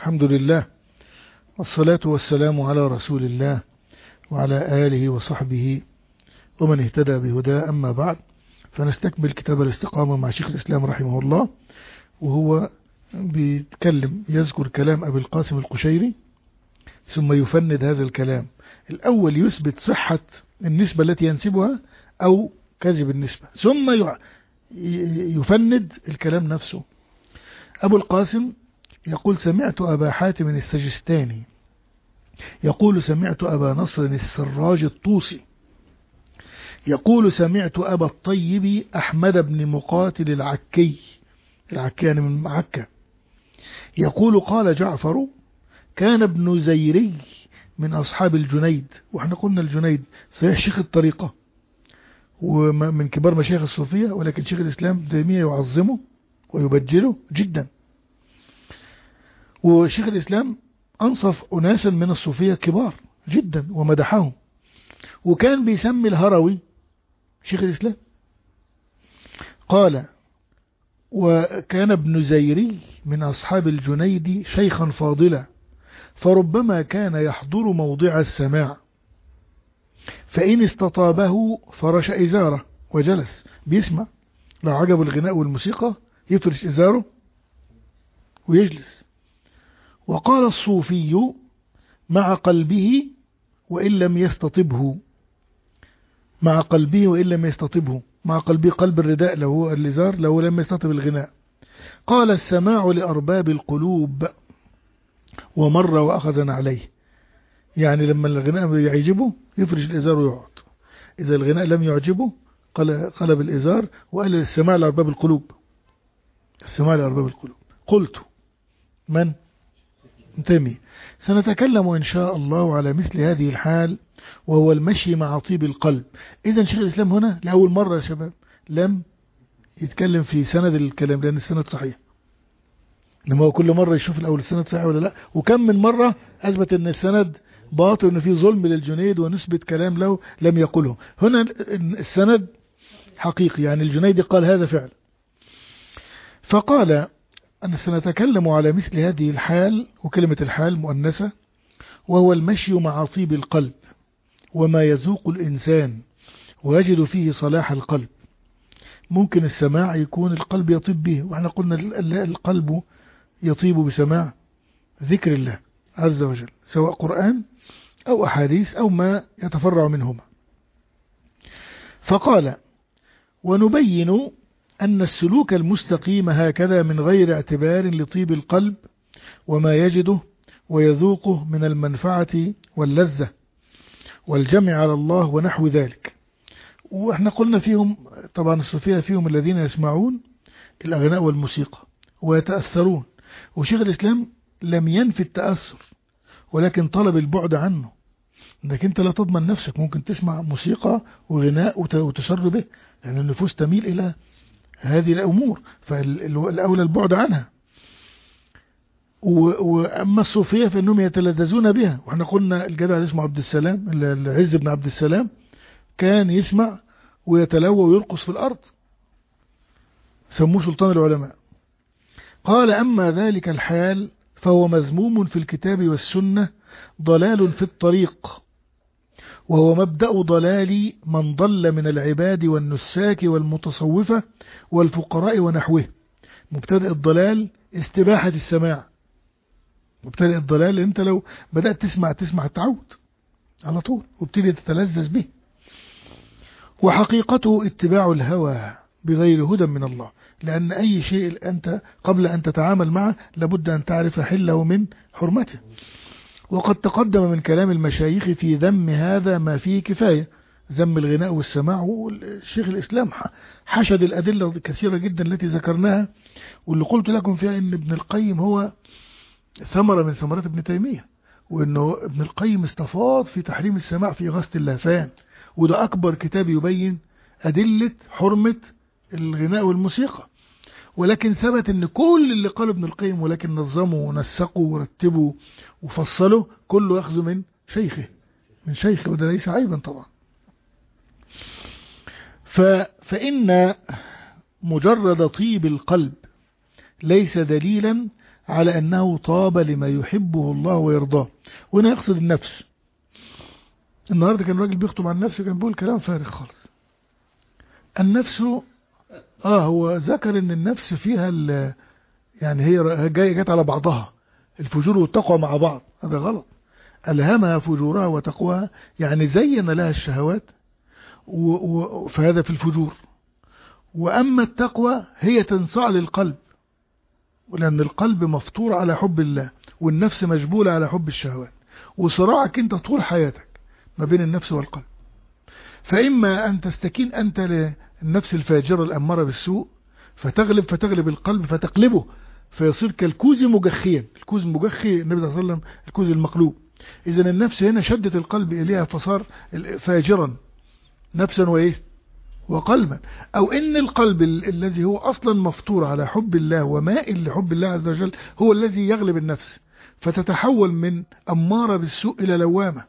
الحمد لله والصلاة والسلام على رسول الله وعلى آله وصحبه ومن اهتدى بهداه أما بعد فنستكمل كتاب الاستقامة مع شيخ الإسلام رحمه الله وهو بيتكلم يذكر كلام أبي القاسم القشيري ثم يفند هذا الكلام الأول يثبت صحة النسبة التي ينسبها أو كذب النسبة ثم يفند الكلام نفسه أبو القاسم يقول سمعت أبا حاتم السجستاني يقول سمعت أبا نصر السراج الطوسي يقول سمعت أبا الطيب أحمد بن مقاتل العكي العكي يعني من عكا يقول قال جعفر كان ابن زيري من أصحاب الجنيد وإحنا قلنا الجنيد صحيح شيخ الطريقة ومن كبار مشايخ الصوفية ولكن شيخ الإسلام تيمية يعظمه ويبجله جدا وشيخ الإسلام أنصف أناسا من الصوفية كبار جدا ومدحهم وكان بيسمي الهروي شيخ الإسلام قال وكان ابن زيري من أصحاب الجنيد شيخا فاضلا فربما كان يحضر موضع السماع فإن استطابه فرش إزاره وجلس بيسمع لو عجب الغناء والموسيقى يفرش إزاره ويجلس وقال الصوفي مع قلبه وإن لم يستطبه مع قلبه وإن لم يستطبه مع قلبه قلب الرداء لو هو اللزار لو لم يستطب الغناء قال السماع لأرباب القلوب ومر وأخذ عليه يعني لما الغناء يعجبه يفرش الإزار ويقعد إذا الغناء لم يعجبه قلب الإزار وقال السماع لأرباب القلوب السماع لأرباب القلوب قلت من تيمية سنتكلم إن شاء الله على مثل هذه الحال وهو المشي مع طيب القلب إذا شيخ الإسلام هنا لأول مرة يا شباب لم يتكلم في سند الكلام لأن السند صحيح لما هو كل مرة يشوف الأول السند صحيح ولا لا وكم من مرة أثبت أن السند باطل أن في ظلم للجنيد ونسبة كلام له لم يقله هنا السند حقيقي يعني الجنيد قال هذا فعل فقال أن سنتكلم على مثل هذه الحال وكلمة الحال مؤنثة وهو المشي مع طيب القلب وما يذوق الإنسان ويجد فيه صلاح القلب ممكن السماع يكون القلب يطيب به وإحنا قلنا القلب يطيب بسماع ذكر الله عز وجل سواء قرآن أو أحاديث أو ما يتفرع منهما فقال ونبين أن السلوك المستقيم هكذا من غير اعتبار لطيب القلب وما يجده ويذوقه من المنفعة واللذة والجمع على الله ونحو ذلك واحنا قلنا فيهم طبعا الصوفية فيهم الذين يسمعون الأغناء والموسيقى ويتأثرون وشيخ الإسلام لم ينفي التأثر ولكن طلب البعد عنه انك انت لا تضمن نفسك ممكن تسمع موسيقى وغناء وتسر به لأن النفوس تميل إلى هذه الأمور فالأولى البعد عنها وأما الصوفية فإنهم يتلذذون بها وإحنا قلنا الجدع اللي اسمه عبد السلام العز بن عبد السلام كان يسمع ويتلوى ويرقص في الأرض سموه سلطان العلماء قال أما ذلك الحال فهو مذموم في الكتاب والسنة ضلال في الطريق وهو مبدأ ضلال من ضل من العباد والنساك والمتصوفة والفقراء ونحوه مبتدأ الضلال استباحة السماع مبتدأ الضلال انت لو بدأت تسمع تسمع التعود على طول وابتدي تتلذذ به وحقيقته اتباع الهوى بغير هدى من الله لأن أي شيء أنت قبل أن تتعامل معه لابد أن تعرف حله من حرمته وقد تقدم من كلام المشايخ في ذم هذا ما فيه كفاية ذم الغناء والسماع والشيخ الإسلام حشد الأدلة الكثيرة جدا التي ذكرناها واللي قلت لكم فيها أن ابن القيم هو ثمرة من ثمرات ابن تيمية وأنه ابن القيم استفاض في تحريم السماع في غسل اللهفان وده أكبر كتاب يبين أدلة حرمة الغناء والموسيقى ولكن ثبت ان كل اللي قاله ابن القيم ولكن نظموا ونسقوا ورتبوا وفصلوا كله يأخذ من شيخه من شيخه وده ليس عيبا طبعا ف فإن مجرد طيب القلب ليس دليلا على أنه طاب لما يحبه الله ويرضاه وهنا يقصد النفس النهاردة كان راجل بيخطب عن نفسه كان بيقول كلام فارغ خالص النفس اه هو ذكر ان النفس فيها ال يعني هي جايه جت على بعضها الفجور والتقوى مع بعض هذا غلط ألهمها فجورها وتقواها يعني زين لها الشهوات فهذا في الفجور وأما التقوى هي تنصاع للقلب لأن القلب مفطور على حب الله والنفس مجبولة على حب الشهوات وصراعك انت طول حياتك ما بين النفس والقلب فإما أن تستكين أنت للنفس الفاجرة الأمارة بالسوء فتغلب فتغلب القلب فتقلبه فيصير كالكوز مجخيا الكوز مجخي النبي صلى الله عليه وسلم الكوز المقلوب إذا النفس هنا شدت القلب إليها فصار فاجرا نفسا وإيه وقلبا أو إن القلب الذي هو أصلا مفطور على حب الله ومائل لحب الله عز وجل هو الذي يغلب النفس فتتحول من أمارة بالسوء إلى لوامة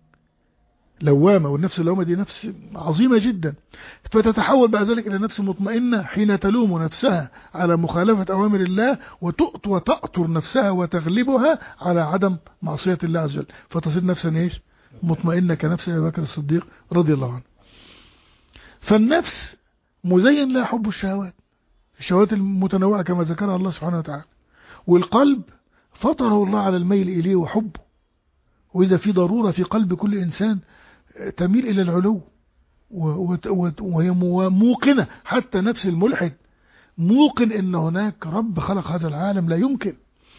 لوامة والنفس اللوامة دي نفس عظيمة جدا فتتحول بعد ذلك إلى نفس مطمئنة حين تلوم نفسها على مخالفة أوامر الله وتؤط وتأطر نفسها وتغلبها على عدم معصية الله عز وجل فتصير نفسا إيش مطمئنة كنفس أبي بكر الصديق رضي الله عنه فالنفس مزين لها حب الشهوات الشهوات المتنوعة كما ذكرها الله سبحانه وتعالى والقلب فطره الله على الميل إليه وحبه وإذا في ضرورة في قلب كل إنسان تميل إلى العلو وهي موقنة حتى نفس الملحد موقن ان هناك رب خلق هذا العالم لا يمكن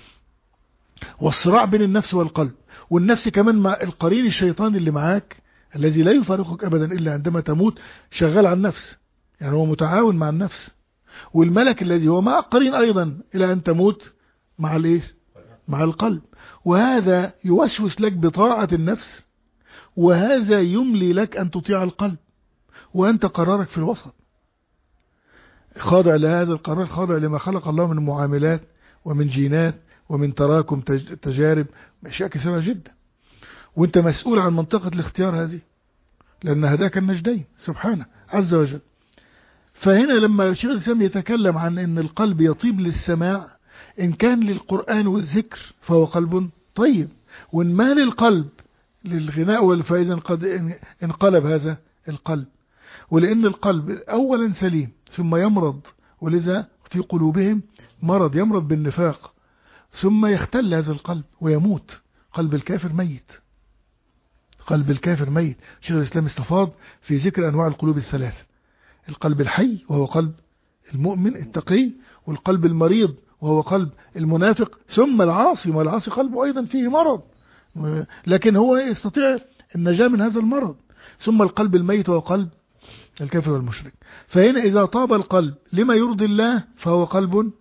والصراع بين النفس والقلب والنفس كمان مع القرين الشيطاني اللي معاك الذي لا يفارقك أبدا إلا عندما تموت شغال على النفس يعني هو متعاون مع النفس والملك الذي هو مع القرين أيضا إلى أن تموت مع الإيه مع القلب وهذا يوسوس لك بطاعة النفس وهذا يملي لك أن تطيع القلب وأنت قرارك في الوسط خاضع لهذا القرار خاضع لما خلق الله من معاملات ومن جينات ومن تراكم تجارب أشياء كثيرة جدا وانت مسؤول عن منطقة الاختيار هذه لأن هداك النجدين سبحانه عز وجل فهنا لما شيخ الإسلام يتكلم عن أن القلب يطيب للسماع إن كان للقرآن والذكر فهو قلب طيب وإن ما للقلب للغناء والفائزة قد انقلب هذا القلب ولأن القلب أولا سليم ثم يمرض ولذا في قلوبهم مرض يمرض بالنفاق ثم يختل هذا القلب ويموت قلب الكافر ميت قلب الكافر ميت شيخ الإسلام استفاض في ذكر أنواع القلوب الثلاثة القلب الحي وهو قلب المؤمن التقي والقلب المريض وهو قلب المنافق ثم العاصي والعاصي قلبه أيضا فيه مرض لكن هو يستطيع النجاة من هذا المرض ثم القلب الميت وهو قلب الكافر والمشرك فهنا إذا طاب القلب لما يرضي الله فهو قلب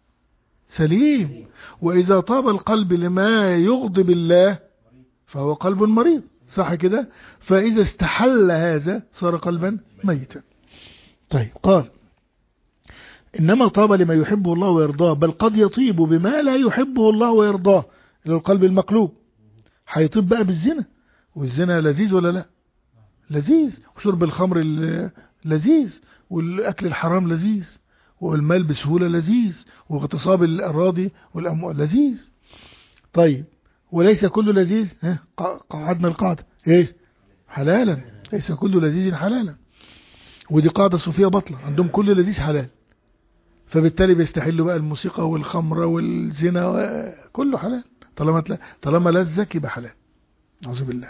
سليم وإذا طاب القلب لما يغضب الله فهو قلب مريض صح كده فإذا استحل هذا صار قلبا ميتا طيب قال إنما طاب لما يحبه الله ويرضاه بل قد يطيب بما لا يحبه الله ويرضاه إلى القلب المقلوب هيطيب بقى بالزنا والزنا لذيذ ولا لا لذيذ وشرب الخمر لذيذ والأكل الحرام لذيذ والمال بسهولة لذيذ واغتصاب الأراضي والأموال لذيذ طيب وليس كل لذيذ ها قعدنا القاعدة ايش حلالا ليس كل لذيذ حلالا ودي قاعدة صوفية بطلة عندهم كل لذيذ حلال فبالتالي بيستحلوا بقى الموسيقى والخمر والزنا كله حلال طالما طالما لذك يبقى حلال أعوذ بالله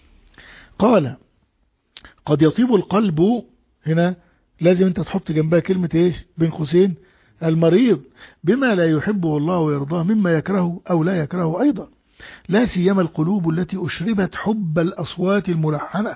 قال قد يطيب القلب هنا لازم انت تحط جنبها كلمة ايش بين قوسين المريض بما لا يحبه الله ويرضاه مما يكرهه أو لا يكرهه أيضا لا سيما القلوب التي أشربت حب الأصوات الملحنة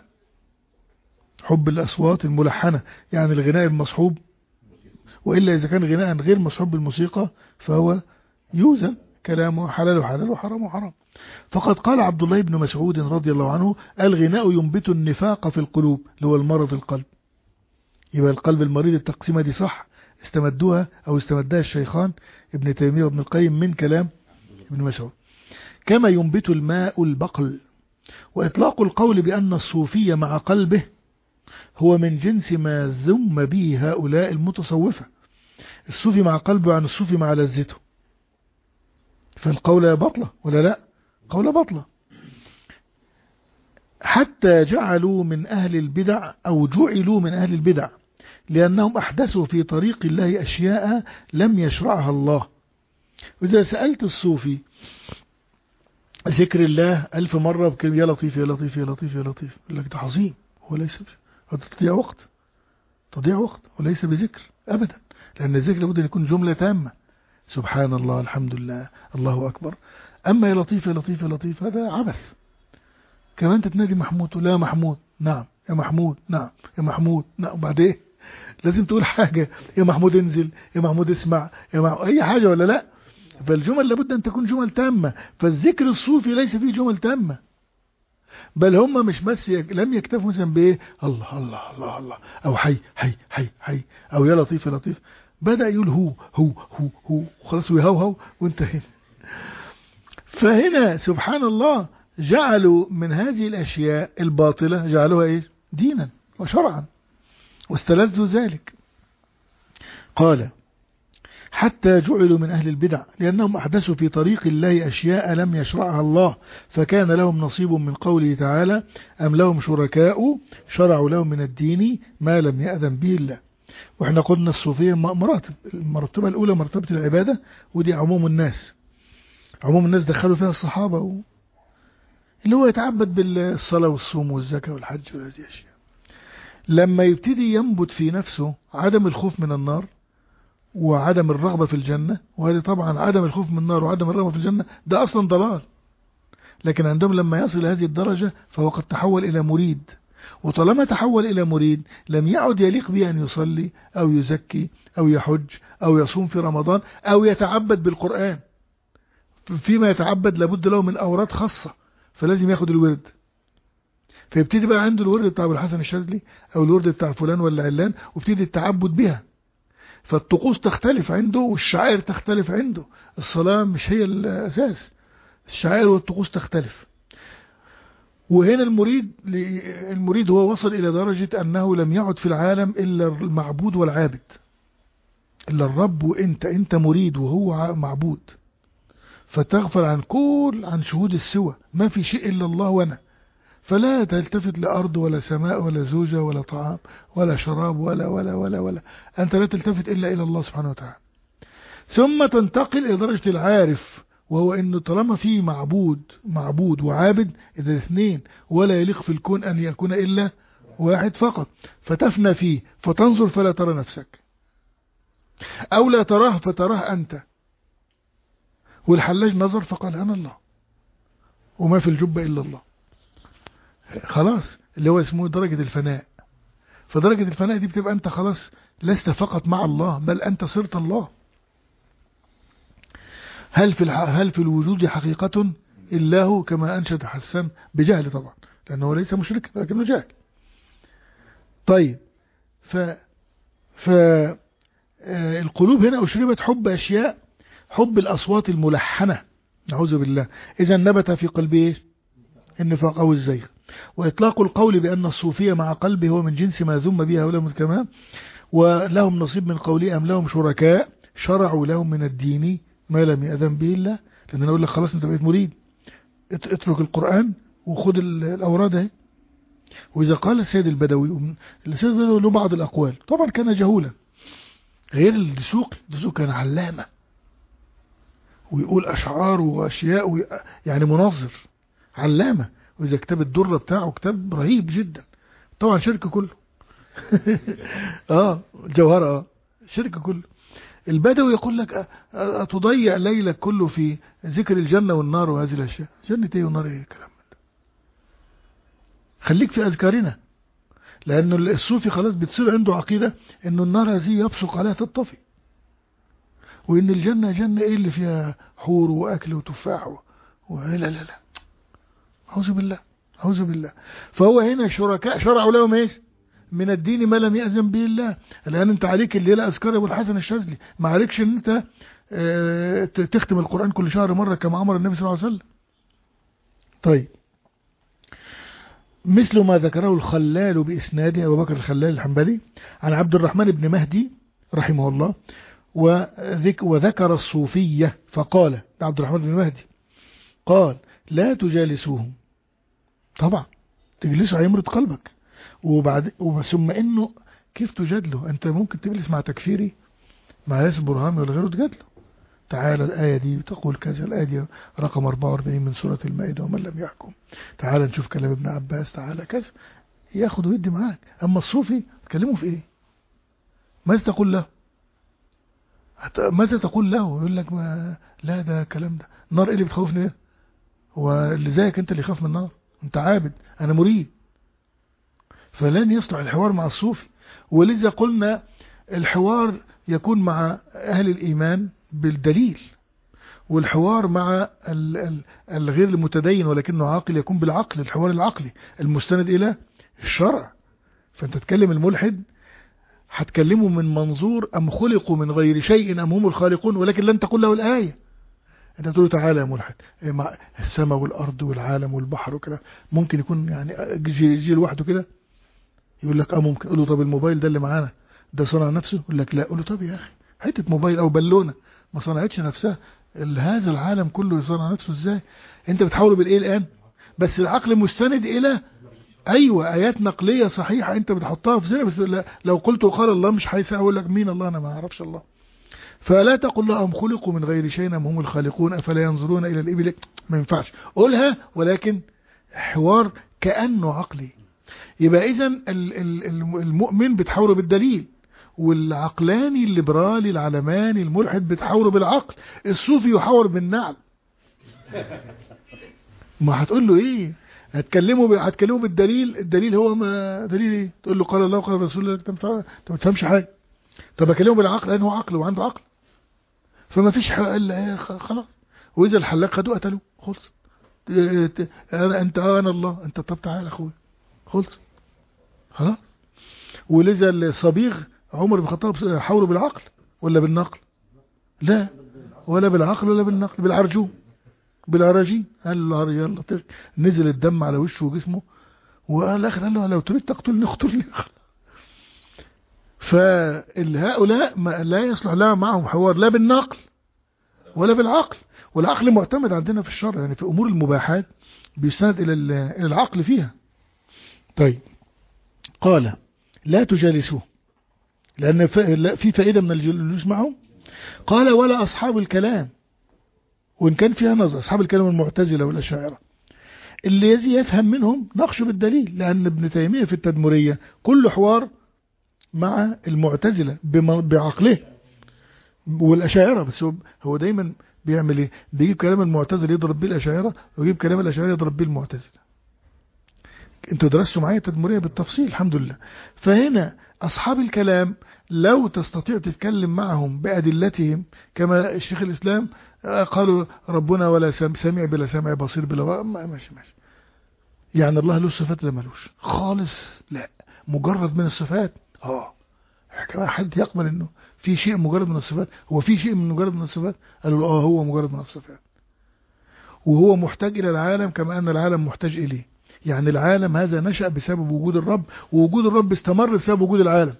حب الأصوات الملحنة يعني الغناء المصحوب وإلا إذا كان غناء غير مصحوب بالموسيقى فهو يوزن كلامه حلال حلال وحرام حرام فقد قال عبد الله بن مسعود رضي الله عنه الغناء ينبت النفاق في القلوب اللي هو المرض القلب يبقى القلب المريض التقسيمة دي صح استمدوها أو استمدها الشيخان ابن تيمية وابن القيم من كلام ابن مسعود كما ينبت الماء البقل وإطلاق القول بأن الصوفية مع قلبه هو من جنس ما ذم به هؤلاء المتصوفة الصوفي مع قلبه عن الصوفي مع لذته فالقولة بطلة ولا لا قولة بطلة حتى جعلوا من أهل البدع أو جعلوا من أهل البدع لأنهم أحدثوا في طريق الله أشياء لم يشرعها الله وإذا سألت الصوفي ذكر الله ألف مرة بكلمة يا لطيف يا لطيف يا لطيف يا لطيف يقول لك ده عظيم هو ليس هذا تضيع وقت تضيع وقت وليس بذكر أبدا لأن الذكر لابد أن يكون جملة تامة سبحان الله الحمد لله الله أكبر أما يا لطيف يا لطيف يا لطيف هذا عبث كمان تتنادي محمود لا محمود نعم يا محمود نعم يا محمود نعم وبعدين لازم تقول حاجة يا محمود انزل يا محمود اسمع يا محمود أي حاجة ولا لا فالجمل لابد أن تكون جمل تامة فالذكر الصوفي ليس فيه جمل تامة بل هم مش بس يك... لم يكتفوا مثلا بايه الله الله الله الله او حي حي حي حي او يا لطيف يا لطيف بدأ يقول هو هو هو هو وخلاص ويهوهو وانتهينا فهنا سبحان الله جعلوا من هذه الأشياء الباطلة جعلوها إيه؟ دينا وشرعا واستلذوا ذلك قال حتى جعلوا من أهل البدع لأنهم أحدثوا في طريق الله أشياء لم يشرعها الله فكان لهم نصيب من قوله تعالى أم لهم شركاء شرعوا لهم من الدين ما لم يأذن به الله وإحنا قلنا الصوفية مراتب المرتبة الأولى مرتبة العبادة ودي عموم الناس عموم الناس دخلوا فيها الصحابة و... اللي هو يتعبد بالصلاة والصوم والزكاة والحج وهذه الأشياء لما يبتدي ينبت في نفسه عدم الخوف من النار وعدم الرغبة في الجنة وهذه طبعا عدم الخوف من النار وعدم الرغبة في الجنة ده أصلا ضلال لكن عندهم لما يصل هذه الدرجة فهو قد تحول إلى مريد وطالما تحول إلى مريد لم يعد يليق به أن يصلي أو يزكي أو يحج أو يصوم في رمضان أو يتعبد بالقرآن فيما يتعبد لابد له من أوراد خاصة فلازم ياخد الورد فيبتدي بقى عنده الورد بتاع ابو الحسن الشاذلي او الورد بتاع فلان ولا علان وابتدي التعبد بها فالطقوس تختلف عنده والشعائر تختلف عنده الصلاة مش هي الأساس الشعائر والطقوس تختلف وهنا المريد المريد هو وصل إلى درجة أنه لم يعد في العالم إلا المعبود والعابد إلا الرب وإنت أنت مريد وهو معبود فتغفل عن كل عن شهود السوى ما في شيء إلا الله وأنا فلا تلتفت لأرض ولا سماء ولا زوجة ولا طعام ولا شراب ولا ولا ولا ولا أنت لا تلتفت إلا إلى الله سبحانه وتعالى ثم تنتقل إلى درجة العارف وهو أنه طالما في معبود معبود وعابد إذا اثنين ولا يليق في الكون أن يكون إلا واحد فقط فتفنى فيه فتنظر فلا ترى نفسك أو لا تراه فتراه أنت والحلاج نظر فقال أنا الله وما في الجبة إلا الله خلاص اللي هو اسمه درجة الفناء فدرجة الفناء دي بتبقى أنت خلاص لست فقط مع الله بل أنت صرت الله هل في هل في الوجود حقيقة إلا هو كما أنشد حسان بجهل طبعا لأنه ليس مشرك لكنه جاهل طيب ف ف القلوب هنا أشربت حب أشياء حب الأصوات الملحنة نعوذ بالله إذا نبت في قلبه النفاق أو الزيغ وإطلاق القول بأن الصوفية مع قلبه هو من جنس ما ذم به هؤلاء كمان ولهم نصيب من قوله أم لهم شركاء شرعوا لهم من الدين ما لم يأذن به الله لأن أنا أقول لك خلاص أنت بقيت مريد اترك القرآن وخذ الأوراد اهي وإذا قال السيد البدوي السيد البدوي له بعض الأقوال طبعا كان جهولا غير الدسوقي الدسوقي كان علامة ويقول أشعار وأشياء وي... يعني مناظر علامة وإذا كتاب الدرة بتاعه كتاب رهيب جدا طبعا شركة كله اه الجوهرة اه شركة كله البدوي يقول لك أتضيع ليلك كله في ذكر الجنة والنار وهذه الأشياء جنة ايه والنار ايه الكلام ده خليك في أذكارنا لأن الصوفي خلاص بتصير عنده عقيدة أن النار هذه يبصق عليها تطفي وإن الجنة جنة إيه اللي فيها حور وأكل وتفاح و... لا لا لا أعوذ بالله أعوذ بالله فهو هنا شركاء شرعوا لهم إيش من الدين ما لم يأذن به الله الآن أنت عليك اللي لا أذكار أبو الحسن الشاذلي ما عليكش أن أنت اه تختم القرآن كل شهر مرة كما أمر النبي صلى الله عليه وسلم طيب مثل ما ذكره الخلال بإسناده أبو بكر الخلال الحنبلي عن عبد الرحمن بن مهدي رحمه الله وذك وذكر الصوفية فقال عبد الرحمن بن مهدي قال لا تجالسوهم طبعا تجلسوا هيمرض قلبك وبعد ثم انه كيف تجادله انت ممكن تجلس مع تكفيري مع ياسر برهامي ولا غيره تجادله تعالى الآية دي بتقول كذا الآية دي رقم 44 من سورة المائدة ومن لم يحكم تعالى نشوف كلام ابن عباس تعالى كذا ياخد ويدي معاك أما الصوفي تكلمه في إيه ماذا تقول له ماذا تقول له يقول لك ما لا ده كلام ده النار ايه اللي بتخوفني ايه هو اللي زيك انت اللي يخاف من النار انت عابد انا مريد فلن يصلح الحوار مع الصوفي ولذا قلنا الحوار يكون مع اهل الايمان بالدليل والحوار مع الغير المتدين ولكنه عاقل يكون بالعقل الحوار العقلي المستند إلى الشرع فأنت تكلم الملحد هتكلمه من منظور أم خلقوا من غير شيء أم هم الخالقون ولكن لن تقول له الآية انت تقول له تعالى يا ملحد إيه مع السماء والارض والعالم والبحر وكده ممكن يكون يعني يجي لوحده كده يقول لك اه ممكن قول له طب الموبايل ده اللي معانا ده صنع نفسه يقول لك لا قول له طب يا اخي حته موبايل او بالونه ما صنعتش نفسها هذا العالم كله يصنع نفسه ازاي انت بتحاوله بالايه الان بس العقل مستند الى ايوه ايات نقليه صحيحه انت بتحطها في ذهنك بس لو قلت قال الله مش هيسع اقول لك مين الله انا ما اعرفش الله فلا تقل لهم خلقوا من غير شيء ام هم الخالقون افلا ينظرون الى الابل ما ينفعش قولها ولكن حوار كانه عقلي يبقى اذا المؤمن بتحاوره بالدليل والعقلاني الليبرالي العلماني الملحد بتحاوره بالعقل الصوفي يحاور بالنعل ما هتقول له ايه هتكلمه ب... هتكلمه بالدليل الدليل هو ما دليل ايه تقول له قال الله وقال رسول الله انت ما تفهمش حاجه طب اكلمه بالعقل لان هو عقل وعنده عقل فما فيش الا خلاص واذا الحلاق خدوه قتلوه خلص انت انا الله انت طب تعالى اخويا خلص خلاص ولذا الصبيغ عمر بن الخطاب حاوله بالعقل ولا بالنقل لا ولا بالعقل ولا بالنقل بالعرجوم بالعراجين قال له يلا نزل الدم على وشه وجسمه وقال اخر قال له لو تريد تقتلني اقتلني فهؤلاء لا يصلح لها معهم حوار لا بالنقل ولا بالعقل والعقل معتمد عندنا في الشرع يعني في امور المباحات بيستند الى الى العقل فيها طيب قال لا تجالسوه لأن في فائدة من الجلوس معهم قال ولا أصحاب الكلام وإن كان فيها نظر أصحاب الكلام المعتزلة والأشاعرة اللي يزي يفهم منهم نقش بالدليل لأن ابن تيمية في التدمرية كل حوار مع المعتزلة بعقله والأشاعرة بس هو, هو دايما بيعمل ايه بيجيب كلام المعتزلة يضرب بيه الأشاعرة ويجيب كلام الأشاعرة يضرب بيه المعتزلة انتوا درستوا معايا التدمرية بالتفصيل الحمد لله فهنا أصحاب الكلام لو تستطيع تتكلم معهم بأدلتهم كما الشيخ الإسلام قالوا ربنا ولا سمع بلا سمع بصير بلا ماشي ماشي يعني الله له صفات لا ملوش خالص لا مجرد من الصفات اه كمان حد يقبل انه في شيء مجرد من الصفات هو في شيء من مجرد من الصفات قالوا اه هو مجرد من الصفات وهو محتاج الى العالم كما ان العالم محتاج اليه يعني العالم هذا نشأ بسبب وجود الرب ووجود الرب استمر بسبب وجود العالم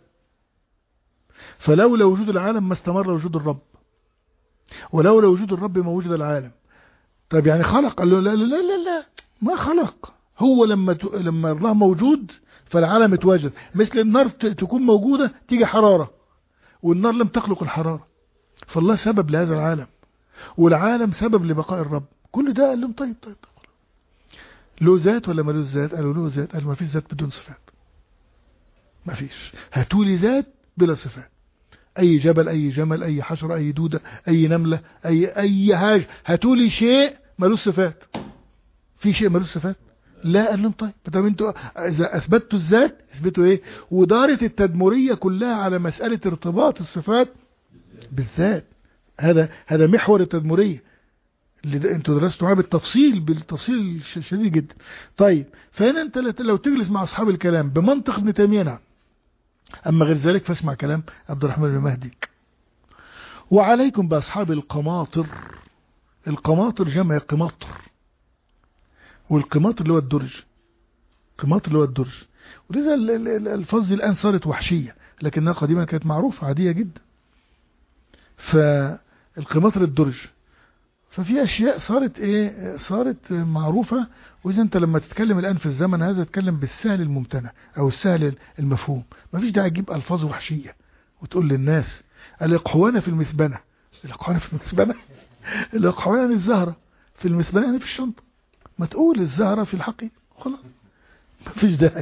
فلولا وجود العالم ما استمر وجود الرب ولولا وجود الرب ما وجد العالم طيب يعني خلق قال له لا لا لا لا ما خلق هو لما ت... لما الله موجود فالعالم اتواجد مثل النار تكون موجودة تيجي حرارة والنار لم تخلق الحرارة فالله سبب لهذا العالم والعالم سبب لبقاء الرب كل ده قال لهم طيب طيب, طيب. له ذات ولا ملوش ذات قالوا له ذات قالوا ما فيش ذات بدون صفات ما فيش هاتوا لي ذات بلا صفات اي جبل اي جمل اي حشرة اي دودة اي نملة اي اي حاجة هاتوا لي شيء ملوش صفات في شيء ملوش صفات لا قال لهم طيب طب انتوا اذا اثبتوا الذات اثبتوا ايه ودارت التدمرية كلها على مسألة ارتباط الصفات بالذات هذا هذا محور التدمرية اللي انتوا درستوا معاه بالتفصيل بالتفصيل شديد جدا طيب فهنا انت لو تجلس مع اصحاب الكلام بمنطق ابن تيميه نعم اما غير ذلك فاسمع كلام عبد الرحمن بن مهدي وعليكم باصحاب القماطر القماطر جمع قماطر والقماطر اللي هو الدرج قماطر اللي هو الدرج ولذا الفاظ الان صارت وحشيه لكنها قديما كانت معروفه عاديه جدا فالقمطر الدرج ففي اشياء صارت ايه صارت معروفة واذا انت لما تتكلم الان في الزمن هذا تتكلم بالسهل الممتنع او السهل المفهوم مفيش داعي تجيب الفاظ وحشية وتقول للناس الاقحوانة في المثبنة الاقحوانة في المثبنة الاقحوانة الزهرة في المثبنة يعني في الشنطة ما تقول الزهرة في الحقيقة خلاص مفيش داعي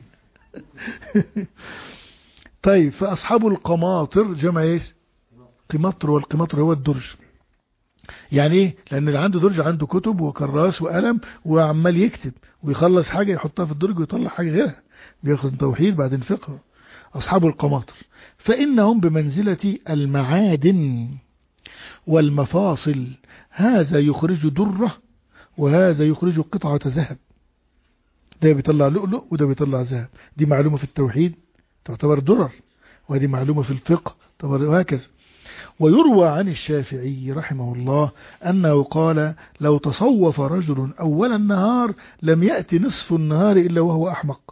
طيب فأصحاب القماطر جمع ايش قمطر والقمطر هو الدرج يعني ايه لان اللي عنده درج عنده كتب وكراس وقلم وعمال يكتب ويخلص حاجة يحطها في الدرج ويطلع حاجة غيرها بياخد توحيد بعدين فقه أصحاب القماطر فإنهم بمنزلة المعادن والمفاصل هذا يخرج درة وهذا يخرج قطعة ذهب ده بيطلع لؤلؤ وده بيطلع ذهب دي معلومة في التوحيد تعتبر درر وهذه معلومة في الفقه تعتبر وهكذا ويروى عن الشافعي رحمه الله أنه قال لو تصوف رجل أول النهار لم يأتي نصف النهار إلا وهو أحمق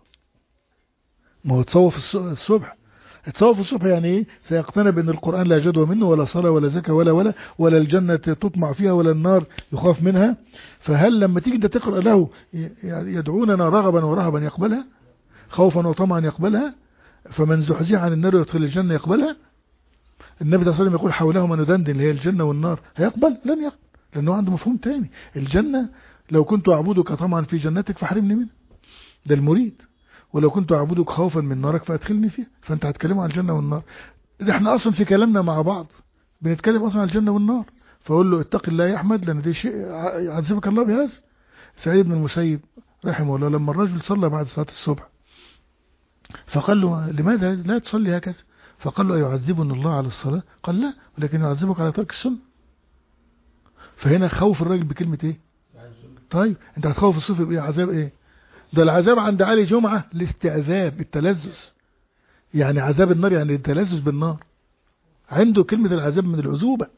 ما هو تصوف الصبح تصوف الصبح يعني ايه سيقتنى بأن القرآن لا جدوى منه ولا صلاة ولا زكاة ولا ولا ولا الجنة تطمع فيها ولا النار يخاف منها فهل لما تيجي انت تقرأ له يدعوننا رغبا ورهبا يقبلها خوفا وطمعا يقبلها فمن زحزح عن النار يدخل الجنة يقبلها النبي صلى الله عليه وسلم يقول حولهما ندندن اللي هي الجنة والنار هيقبل لن يقبل لأنه عنده مفهوم تاني الجنة لو كنت أعبدك طمعا في جنتك فحرمني منها ده المريد ولو كنت أعبدك خوفا من نارك فأدخلني فيها فأنت هتكلموا عن الجنة والنار احنا أصلا في كلامنا مع بعض بنتكلم أصلا عن الجنة والنار فأقول له اتق الله يا أحمد لأن دي شيء يعذبك الله بهذا سعيد بن المسيب رحمه الله لما الرجل صلى بعد صلاة الصبح فقال له لماذا لا تصلي هكذا فقال له يعذبني الله على الصلاة قال لا ولكن يعذبك على ترك السنة فهنا خوف الراجل بكلمة ايه طيب انت هتخوف الصوفي بايه عذاب ايه ده العذاب عند علي جمعة الاستعذاب التلذذ يعني عذاب النار يعني التلذذ بالنار عنده كلمة العذاب من العذوبة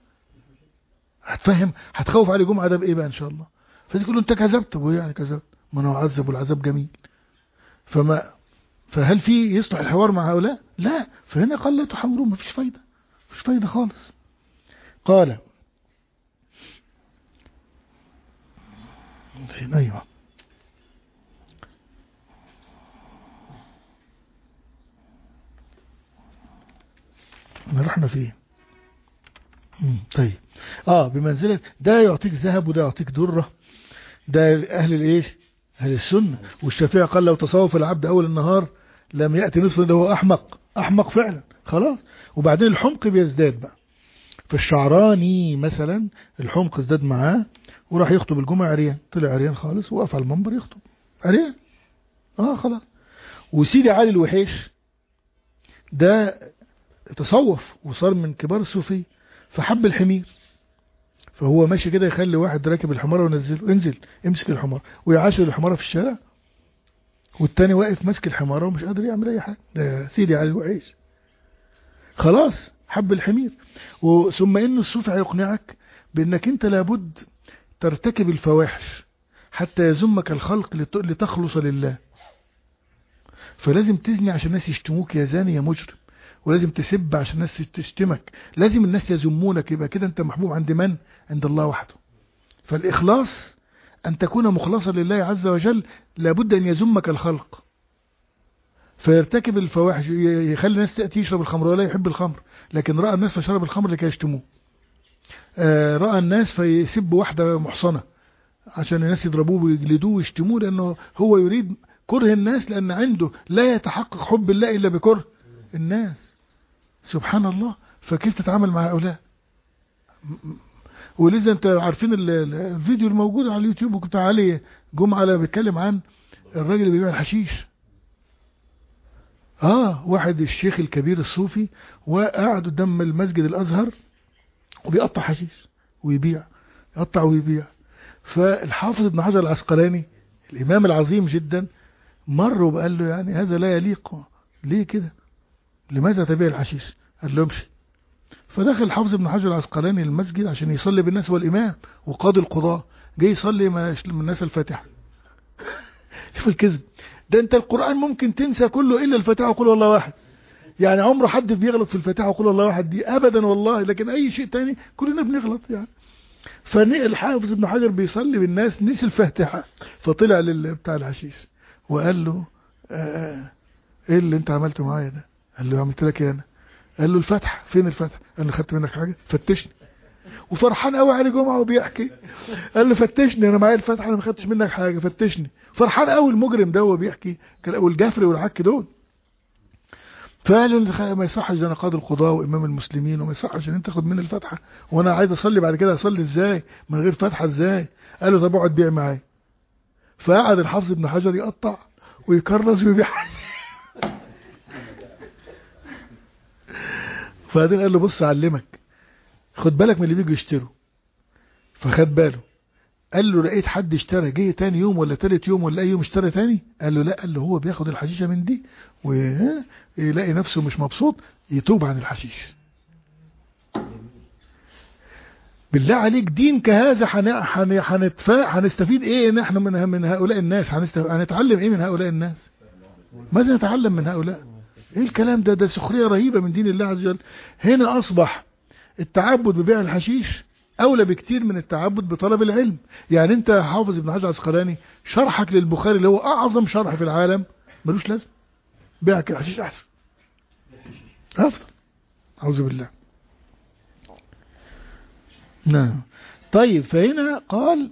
هتفهم هتخوف علي جمعة ده بايه بقى ان شاء الله فتقول له انت كذبت وايه يعني كذبت ما انا اعذب والعذاب جميل فما فهل في يصلح الحوار مع هؤلاء لا فهنا قال لا تحاوروا ما فيش فايدة مفيش فايدة خالص قال فين ايوه ما رحنا فيه طيب اه بمنزلة ده يعطيك ذهب وده يعطيك درة ده اهل الايش اهل السنة والشافعي قال لو تصوف العبد اول النهار لم يأتي نصف ده هو احمق احمق فعلا خلاص وبعدين الحمق بيزداد بقى فالشعراني مثلا الحمق ازداد معاه وراح يخطب الجمعة عريان طلع عريان خالص وقف على المنبر يخطب عريان اه خلاص وسيدي علي الوحيش ده تصوف وصار من كبار الصوفية فحب الحمير فهو ماشي كده يخلي واحد راكب الحمار وينزله انزل امسك الحمار ويعاشر الحمارة في الشارع والتاني واقف ماسك الحمارة ومش قادر يعمل اي حاجة ده سيدي علي الوحيش خلاص حب الحمير ثم ان الصوفي هيقنعك بانك انت لابد ترتكب الفواحش حتى يزمك الخلق لتخلص لله فلازم تزني عشان الناس يشتموك يا زاني يا مجرم ولازم تسب عشان الناس تشتمك لازم الناس يذمونك يبقى كده انت محبوب عند من عند الله وحده فالإخلاص أن تكون مخلصا لله عز وجل لابد أن يذمك الخلق فيرتكب الفواحش يخلي الناس تأتي يشرب الخمر ولا يحب الخمر لكن رأى الناس فشرب الخمر لكي يشتموه رأى الناس فيسب واحدة محصنة عشان الناس يضربوه ويجلدوه ويشتموه لأنه هو يريد كره الناس لأن عنده لا يتحقق حب الله إلا بكره الناس سبحان الله فكيف تتعامل مع هؤلاء ولذا انت عارفين الفيديو الموجود على اليوتيوب وكنت علي جمعة بيتكلم عن الراجل اللي بيبيع الحشيش اه واحد الشيخ الكبير الصوفي وقاعد قدام المسجد الازهر وبيقطع حشيش ويبيع يقطع ويبيع فالحافظ ابن حجر العسقلاني الامام العظيم جدا مر وقال له يعني هذا لا يليق ليه كده لماذا تبيع الحشيش قال له امشي فدخل الحافظ ابن حجر العسقلاني المسجد عشان يصلي بالناس والإمام وقاضي القضاء جاي يصلي من الناس الفاتحة شوف الكذب ده انت القرآن ممكن تنسى كله إلا الفاتحة وقول والله واحد يعني عمر حد بيغلط في الفاتحة وقول الله واحد دي ابدا والله لكن اي شيء تاني كلنا بنغلط يعني فالحافظ ابن حجر بيصلي بالناس نسي الفاتحة فطلع بتاع الحشيش وقال له آه ايه اللي انت عملته معايا ده قال له عملت لك ايه انا قال له الفتحة فين الفتحة قال له خدت منك حاجة فتشني وفرحان قوي علي جمعة وبيحكي قال له فتشني انا معايا الفتحة انا ما خدتش منك حاجة فتشني فرحان قوي المجرم ده وهو بيحكي والجفري والعك دول فقالوا ما يصحش ده انا قاضي القضاء وامام المسلمين وما يصحش ان انت تاخد مني الفتحه وانا عايز اصلي بعد كده اصلي ازاي من غير فتحه ازاي قال له طب اقعد بيع معايا فقعد الحافظ ابن حجر يقطع ويكرس ويبيع فبعدين قال له بص اعلمك خد بالك من اللي بيجوا يشتروا فخد باله قال له لقيت حد اشترى جه تاني يوم ولا تالت يوم ولا اي يوم اشترى تاني قال له لا قال له هو بياخد الحشيشه من دي ويلاقي نفسه مش مبسوط يتوب عن الحشيش بالله عليك دين كهذا هنستفيد ايه ان احنا من من هؤلاء الناس هنتعلم ايه من هؤلاء الناس ماذا نتعلم من هؤلاء ايه الكلام ده ده سخريه رهيبه من دين الله عز وجل هنا اصبح التعبد ببيع الحشيش اولى بكتير من التعبد بطلب العلم يعني انت حافظ ابن حجر العسقلاني شرحك للبخاري اللي هو اعظم شرح في العالم ملوش لازم بيعك الحشيش احسن افضل اعوذ بالله نعم طيب فهنا قال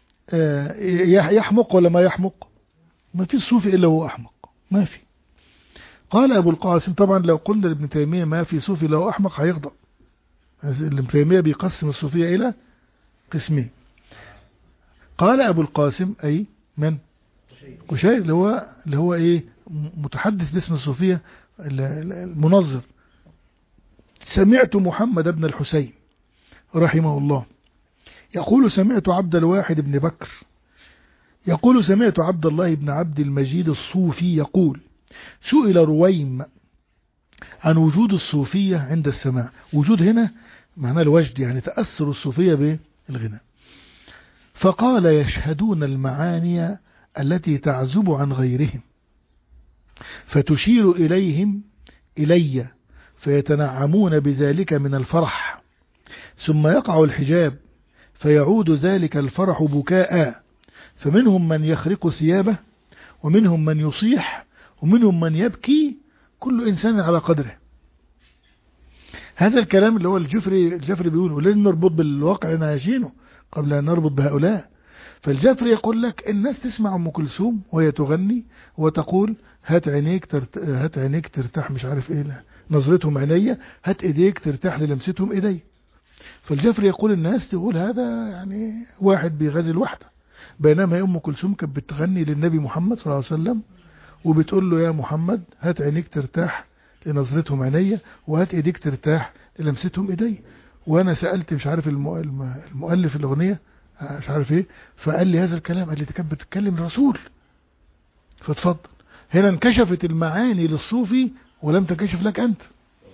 يحمق ولا ما يحمق ما في صوفي الا هو احمق ما في قال ابو القاسم طبعا لو قلنا لابن تيميه ما في صوفي الا هو احمق هيغضب ابن تيمية بيقسم الصوفية إلى قسمين قال أبو القاسم أي من قشير اللي هو اللي هو إيه متحدث باسم الصوفية المنظر سمعت محمد بن الحسين رحمه الله يقول سمعت عبد الواحد بن بكر يقول سمعت عبد الله بن عبد المجيد الصوفي يقول سئل رويم عن وجود الصوفية عند السماع وجود هنا معناه الوجد يعني تأثر الصوفية بالغناء فقال يشهدون المعاني التي تعزب عن غيرهم فتشير إليهم إلي فيتنعمون بذلك من الفرح ثم يقع الحجاب فيعود ذلك الفرح بكاء فمنهم من يخرق ثيابه ومنهم من يصيح ومنهم من يبكي كل إنسان على قدره هذا الكلام اللي هو الجفري الجفري بيقوله لازم نربط بالواقع اللي عايشينه قبل أن نربط بهؤلاء فالجفري يقول لك الناس تسمع أم كلثوم وهي تغني وتقول هات عينيك ترت... هات عينيك ترتاح مش عارف ايه لا نظرتهم عينيا هات ايديك ترتاح للمستهم ايدي فالجفري يقول الناس تقول هذا يعني واحد بيغزل واحده بينما ام كلثوم كانت بتغني للنبي محمد صلى الله عليه وسلم وبتقول له يا محمد هات عينيك ترتاح لنظرتهم عينيا وهات ايديك ترتاح للمستهم ايدي وانا سألت مش عارف المؤلف الاغنية مش عارف ايه فقال لي هذا الكلام قال لي دي كانت بتتكلم الرسول فاتفضل هنا انكشفت المعاني للصوفي ولم تنكشف لك انت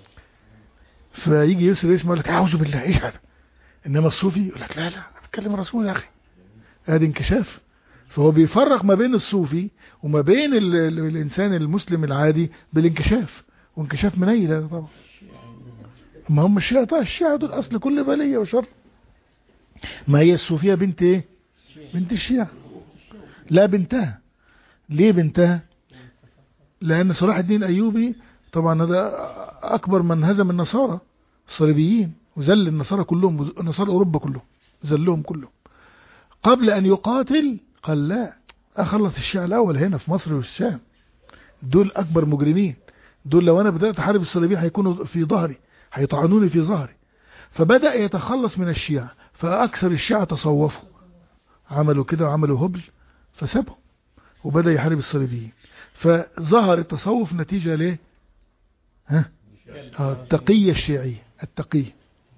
فيجي يسر اسمه يقول لك اعوذ بالله ايش هذا انما الصوفي يقول لك لا لا بتكلم الرسول يا اخي ادي انكشاف فهو بيفرق ما بين الصوفي وما بين ال ال الإنسان المسلم العادي بالانكشاف وانكشاف منيل هذا طبعا ما هم الشيعة طبعا الشيعة دول أصل كل بلية وشر ما هي الصوفية بنت ايه بنت الشيعة لا بنتها ليه بنتها لأن صلاح الدين أيوبي طبعا هذا أكبر من هزم النصارى الصليبيين وذل النصارى كلهم نصارى أوروبا كلهم ذلهم كلهم قبل أن يقاتل قال لا أخلص الشيعة الأول هنا في مصر والشام دول أكبر مجرمين دول لو أنا بدأت أحارب الصليبيين هيكونوا في ظهري هيطعنوني في ظهري فبدأ يتخلص من الشيعة فأكثر الشيعة تصوفوا عملوا كده وعملوا هبل فسابهم وبدأ يحارب الصليبيين فظهر التصوف نتيجة ليه ها التقية الشيعية التقية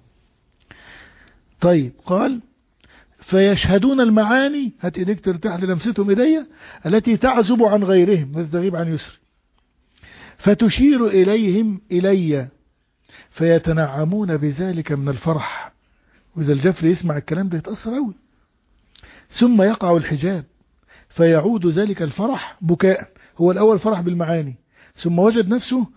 طيب قال فيشهدون المعاني هات ايديك ترتاح للمستهم ايديا التي تعزب عن غيرهم التي تغيب عن يسر فتشير إليهم إلي فيتنعمون بذلك من الفرح وإذا الجفر يسمع الكلام ده يتأثر أوي ثم يقع الحجاب فيعود ذلك الفرح بكاء هو الأول فرح بالمعاني ثم وجد نفسه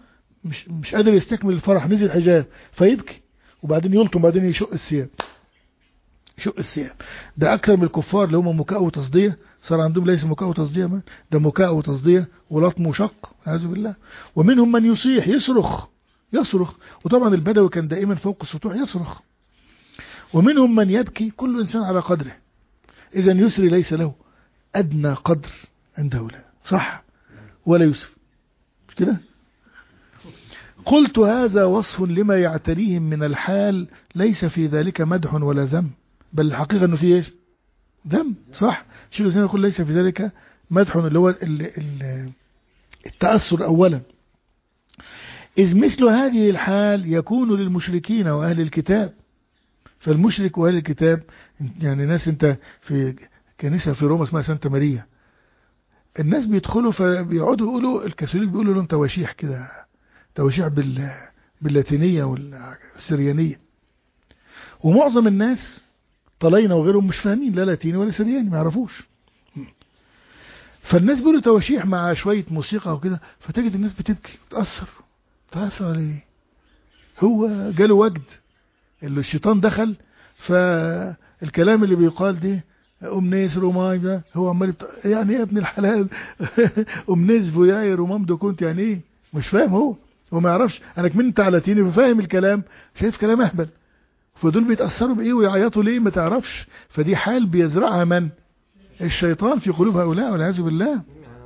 مش مش قادر يستكمل الفرح نزل حجاب فيبكي وبعدين يلطم وبعدين يشق الثياب شق الثياب ده اكثر من الكفار اللي هم مكاء وتصديه صار عندهم ليس مكاء وتصديه ما ده مكاء وتصديه ولطم وشق اعوذ بالله ومنهم من يصيح يصرخ يصرخ وطبعا البدوي كان دائما فوق السطوح يصرخ ومنهم من يبكي كل انسان على قدره اذا يسري ليس له ادنى قدر عند هؤلاء صح ولا يوسف مش كده قلت هذا وصف لما يعتريهم من الحال ليس في ذلك مدح ولا ذم بل الحقيقة انه فيه ايش ذم صح شيخ الاسلام يقول ليس في ذلك مدح اللي هو ال ال التأثر اولا إذ مثل هذه الحال يكون للمشركين وأهل الكتاب فالمشرك وأهل الكتاب يعني ناس انت في كنيسة في روما اسمها سانتا ماريا الناس بيدخلوا فبيقعدوا يقولوا الكاثوليك بيقولوا لهم تواشيح كده تواشيح بال باللاتينية والسريانية ومعظم الناس طلينا وغيرهم مش فاهمين لا لاتيني ولا سرياني ما يعرفوش فالناس بيقولوا تواشيح مع شوية موسيقى وكده فتجد الناس بتبكي بتأثر تأثر عليه هو جاله وجد اللي الشيطان دخل فالكلام اللي بيقال ده أمنيس روماي ده هو عمال بت... يعني ايه يا ابن الحلال أمنيس فوياي رومام دو كنت يعني ايه مش فاهم هو هو ما يعرفش انا كمان انت على تيني فاهم الكلام شايف كلام اهبل فدول بيتأثروا بايه ويعيطوا ليه ما تعرفش فدي حال بيزرعها من الشيطان في قلوب هؤلاء والعياذ بالله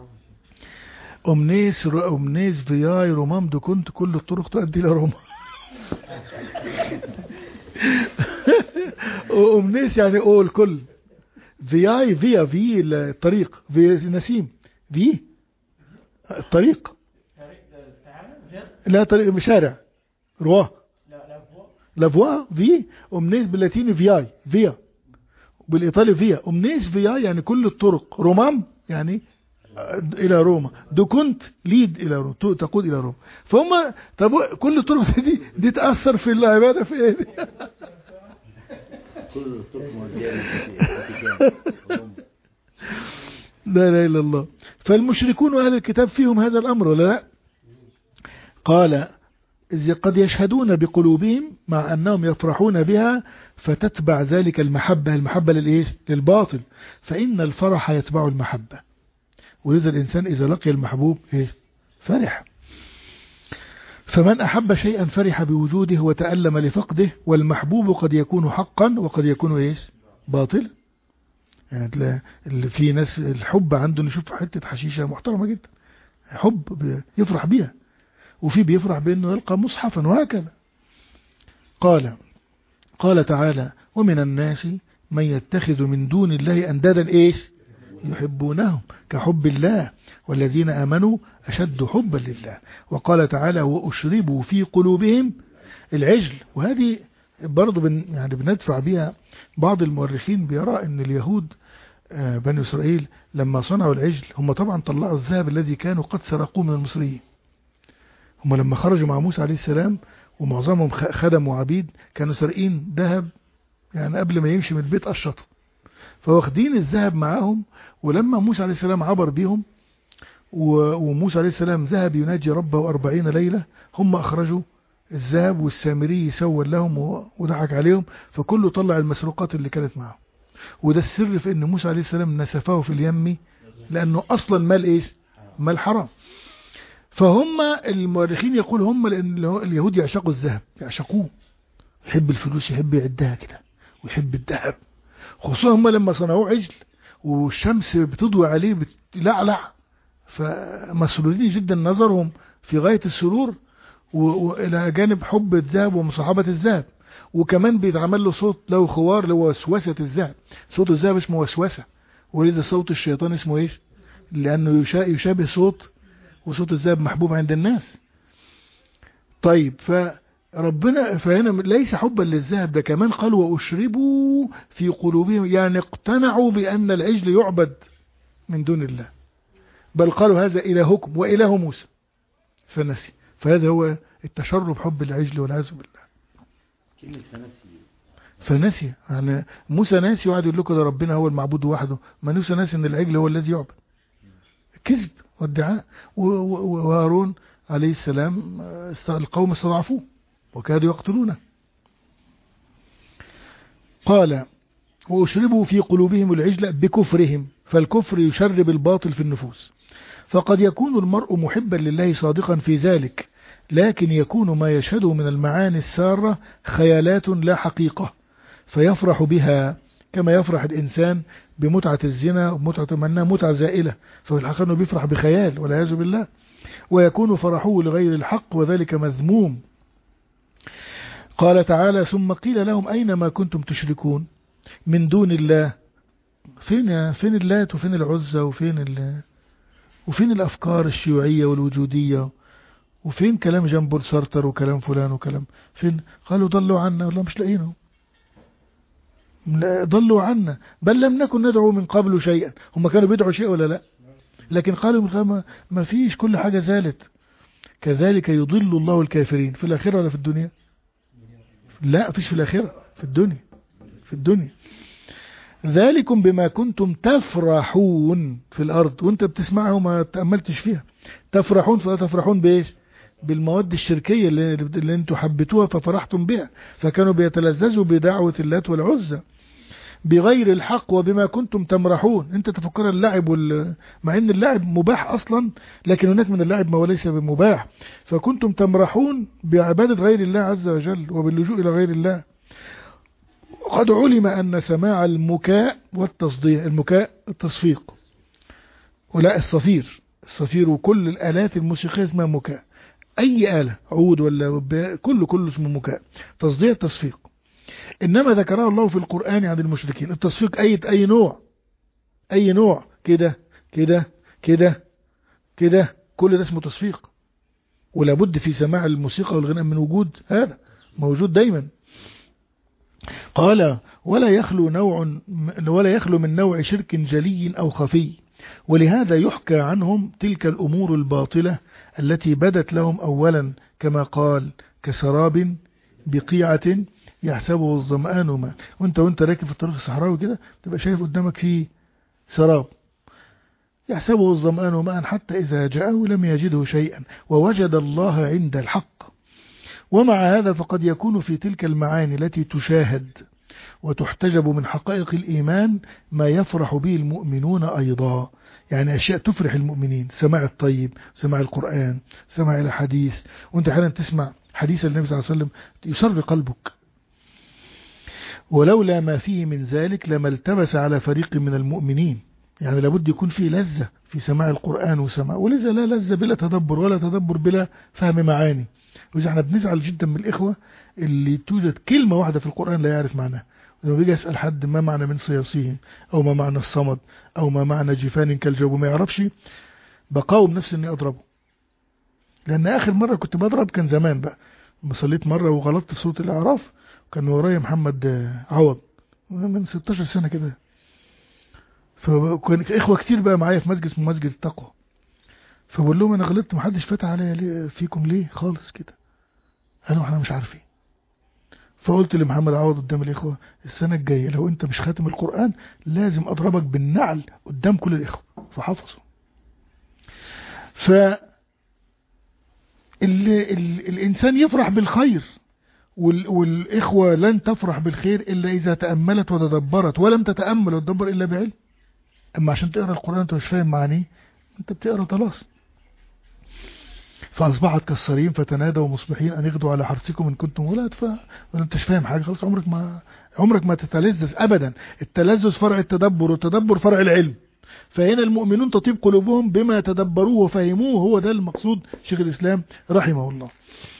أمنيس رو... أمنيس فياي رومام دو كنت كل الطرق تؤدي إلى روما أمنيس يعني أو الكل فياي فيا في الطريق في نسيم في الطريق لا طريق بشارع رواه لافوا في أمنيس باللاتيني فياي فيا بالإيطالي فيا أمنيس فياي يعني كل الطرق رومام يعني الى روما دو كنت ليد الى روما تقود الى روما فهم طب كل الطرق دي دي تاثر في العباده في ايه دي كل الطرق موديه لا اله الا الله فالمشركون واهل الكتاب فيهم هذا الامر ولا لا قال إذ قد يشهدون بقلوبهم مع أنهم يفرحون بها فتتبع ذلك المحبة المحبة للإيش للباطل فإن الفرح يتبع المحبة ولذا الإنسان إذا لقي المحبوب إيه؟ فرح فمن أحب شيئا فرح بوجوده وتألم لفقده والمحبوب قد يكون حقا وقد يكون إيش باطل يعني تلاقي اللي في ناس الحب عنده نشوف حتة حشيشة محترمة جدا حب يفرح بيها وفي بيفرح بأنه يلقى مصحفا وهكذا قال قال تعالى ومن الناس من يتخذ من دون الله أندادا إيش يحبونهم كحب الله والذين آمنوا أشد حبا لله وقال تعالى وأشربوا في قلوبهم العجل وهذه برضو بن يعني بندفع بها بعض المؤرخين بيرى أن اليهود بني إسرائيل لما صنعوا العجل هم طبعا طلعوا الذهب الذي كانوا قد سرقوه من المصريين هم لما خرجوا مع موسى عليه السلام ومعظمهم خدم وعبيد كانوا سارقين ذهب يعني قبل ما يمشي من البيت قشطوا فواخدين الذهب معاهم ولما موسى عليه السلام عبر بيهم وموسى عليه السلام ذهب يناجي ربه أربعين ليلة هم أخرجوا الذهب والسامري سول لهم وضحك عليهم فكله طلع المسروقات اللي كانت معهم وده السر في ان موسى عليه السلام نسفه في اليم لانه اصلا مال ايش مال حرام فهم المؤرخين يقول هم لان اليهود يعشقوا الذهب يعشقوه يحب الفلوس يحب يعدها كده ويحب الذهب خصوصا هم لما صنعوه عجل والشمس بتضوي عليه بتلعلع فمسرورين جدا نظرهم في غاية السرور والى جانب حب الذهب ومصاحبة الذهب وكمان بيتعمل له صوت له خوار لوسوسة الذهب صوت الذهب اسمه وسوسة ولذا صوت الشيطان اسمه ايش لانه يشابه صوت وصوت الذهب محبوب عند الناس طيب فربنا فهنا ليس حبا للذهب ده كمان قال واشربوا في قلوبهم يعني اقتنعوا بان العجل يعبد من دون الله بل قالوا هذا الهكم واله موسى فنسي فهذا هو التشرب حب العجل والعياذ بالله كلمة فنسي فنسي يعني موسى ناسي وقعد يقول لكم ده ربنا هو المعبود وحده ما موسى ناسي ان العجل هو الذي يعبد كذب وادعاء وهارون عليه السلام است- القوم استضعفوه وكادوا يقتلونه قال وأشربوا في قلوبهم العجل بكفرهم فالكفر يشرب الباطل في النفوس فقد يكون المرء محبا لله صادقا في ذلك لكن يكون ما يشهده من المعاني السارة خيالات لا حقيقة فيفرح بها كما يفرح الإنسان بمتعة الزنا ومتعة منها متعة زائلة ففي الحقيقة أنه بيفرح بخيال والعياذ بالله ويكون فرحه لغير الحق وذلك مذموم قال تعالى ثم قيل لهم أين ما كنتم تشركون من دون الله فين فين اللات وفين العزة وفين ال وفين الأفكار الشيوعية والوجودية وفين كلام جان بول سارتر وكلام فلان وكلام فين قالوا ضلوا عنا والله مش لاقينهم لا، ضلوا عنا بل لم نكن ندعو من قبل شيئا هم كانوا بيدعوا شيء ولا لا لكن قالوا من قبل ما فيش كل حاجة زالت كذلك يضل الله الكافرين في الآخرة ولا في الدنيا لا فيش في الآخرة في الدنيا في الدنيا ذلكم بما كنتم تفرحون في الأرض وانت بتسمعها وما تأملتش فيها تفرحون فلا تفرحون بإيش بالمواد الشركية اللي, اللي انتوا حبيتوها ففرحتم بها فكانوا بيتلذذوا بدعوة اللات والعزة بغير الحق وبما كنتم تمرحون انت تفكر اللعب وال... مع ان اللعب مباح اصلا لكن هناك من اللعب ما هو ليس بمباح فكنتم تمرحون بعبادة غير الله عز وجل وباللجوء الى غير الله قد علم ان سماع المكاء والتصديع المكاء التصفيق ولا الصفير الصفير وكل الالات الموسيقية اسمها مكاء اي آلة عود ولا ب- كله كله اسمه مكاء تصديع تصفيق إنما ذكرها الله في القرآن عن المشركين التصفيق أي أي نوع أي نوع كده كده كده كده كل ده اسمه تصفيق ولا بد في سماع الموسيقى والغناء من وجود هذا موجود دايما قال ولا يخلو نوع ولا يخلو من نوع شرك جلي أو خفي ولهذا يحكى عنهم تلك الأمور الباطلة التي بدت لهم أولا كما قال كسراب بقيعة يحسبه الظمآن ماء وانت وانت راكب في الطريق الصحراوي كده تبقى شايف قدامك فيه سراب يحسبه الظمآن ماء حتى إذا جاءه لم يجده شيئا ووجد الله عند الحق ومع هذا فقد يكون في تلك المعاني التي تشاهد وتحتجب من حقائق الإيمان ما يفرح به المؤمنون أيضا يعني أشياء تفرح المؤمنين سماع الطيب سماع القرآن سماع الحديث وانت حالا تسمع حديث النبي صلى الله عليه وسلم يسر قلبك ولولا ما فيه من ذلك لما التبس على فريق من المؤمنين يعني لابد يكون فيه لذة في سماع القرآن وسماع ولذا لا لذة بلا تدبر ولا تدبر بلا فهم معاني وإذا احنا بنزعل جدا من الإخوة اللي توجد كلمة واحدة في القرآن لا يعرف معناها لما بيجي أسأل حد ما معنى من صياصيهم أو ما معنى الصمد أو ما معنى جفان كالجوب وما يعرفش بقاوم نفسي إني أضربه لأن آخر مرة كنت بضرب كان زمان بقى صليت مرة وغلطت في سورة الأعراف كان ورايا محمد عوض من 16 سنة كده فكان إخوة كتير بقى معايا في مسجد اسمه مسجد التقوى فبقول لهم أنا غلطت محدش فتح عليا ليه فيكم ليه خالص كده قالوا احنا مش عارفين فقلت لمحمد عوض قدام الإخوة السنة الجاية لو أنت مش خاتم القرآن لازم أضربك بالنعل قدام كل الإخوة فحفظوا ف ال ال الإنسان يفرح بالخير وال والإخوة لن تفرح بالخير إلا إذا تأملت وتدبرت ولم تتأمل وتدبر إلا بعلم أما عشان تقرأ القرآن أنت مش فاهم معانيه أنت بتقرأ طلاس فأصبحت كالصريم فتنادوا مصبحين أن يغدوا على حرثكم إن كنتم ولاد ف ولا أنتش فاهم حاجة خلاص عمرك ما عمرك ما تتلذذ أبدا التلذذ فرع التدبر والتدبر فرع العلم فهنا المؤمنون تطيب قلوبهم بما تدبروه وفهموه هو ده المقصود شيخ الإسلام رحمه الله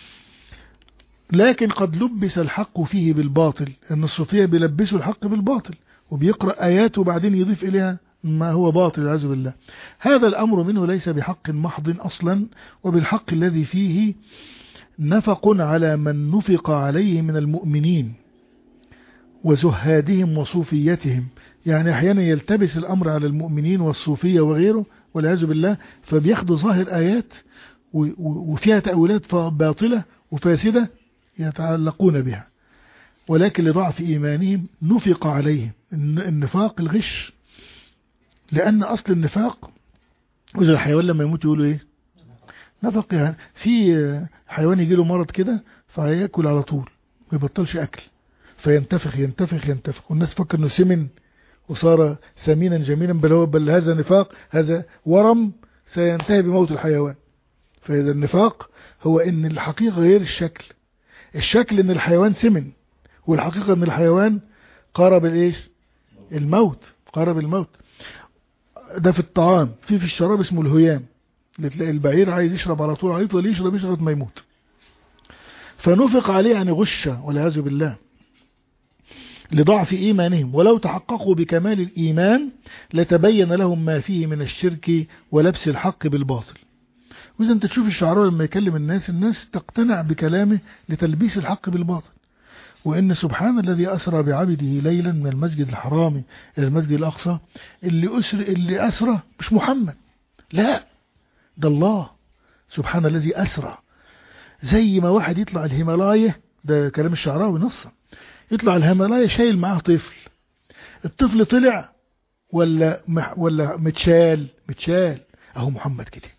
لكن قد لبس الحق فيه بالباطل ان الصوفية بيلبسوا الحق بالباطل وبيقرأ آيات وبعدين يضيف إليها ما هو باطل والعياذ بالله هذا الأمر منه ليس بحق محض أصلا وبالحق الذي فيه نفق على من نفق عليه من المؤمنين وزهادهم وصوفيتهم يعني أحيانا يلتبس الأمر على المؤمنين والصوفية وغيره والعياذ بالله فبياخدوا ظاهر آيات وفيها تأويلات باطلة وفاسدة يتعلقون بها ولكن لضعف إيمانهم نفق عليهم النفاق الغش لأن أصل النفاق وإذا الحيوان لما يموت يقولوا إيه نفق يعني في حيوان يجي له مرض كده فياكل على طول ما يبطلش اكل فينتفخ ينتفخ ينتفخ والناس تفكر انه سمن وصار سمينا جميلا بل هو بل هذا نفاق هذا ورم سينتهي بموت الحيوان فإذا النفاق هو ان الحقيقة غير الشكل الشكل ان الحيوان سمن والحقيقة ان الحيوان قارب الايش الموت قارب الموت ده في الطعام في في الشراب اسمه الهيام اللي تلاقي البعير عايز يشرب على طول هيفضل يشرب يشرب ما يموت فنفق عليه يعني غش والعياذ بالله لضعف إيمانهم ولو تحققوا بكمال الإيمان لتبين لهم ما فيه من الشرك ولبس الحق بالباطل وإذا أنت تشوف الشعراء لما يكلم الناس الناس تقتنع بكلامه لتلبيس الحق بالباطل وإن سبحان الذي أسرى بعبده ليلا من المسجد الحرام إلى المسجد الأقصى اللي أسر اللي أسرى مش محمد لا ده الله سبحان الذي أسرى زي ما واحد يطلع الهيمالايا ده كلام الشعراوي نصا يطلع الهيمالايا شايل معاه طفل الطفل طلع ولا مح ولا متشال متشال اهو محمد كده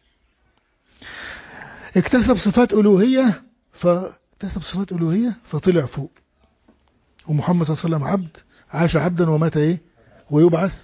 اكتسب صفات ألوهية فاكتسب صفات ألوهية فطلع فوق ومحمد صلى الله عليه وسلم عبد عاش عبدا ومات ايه ويبعث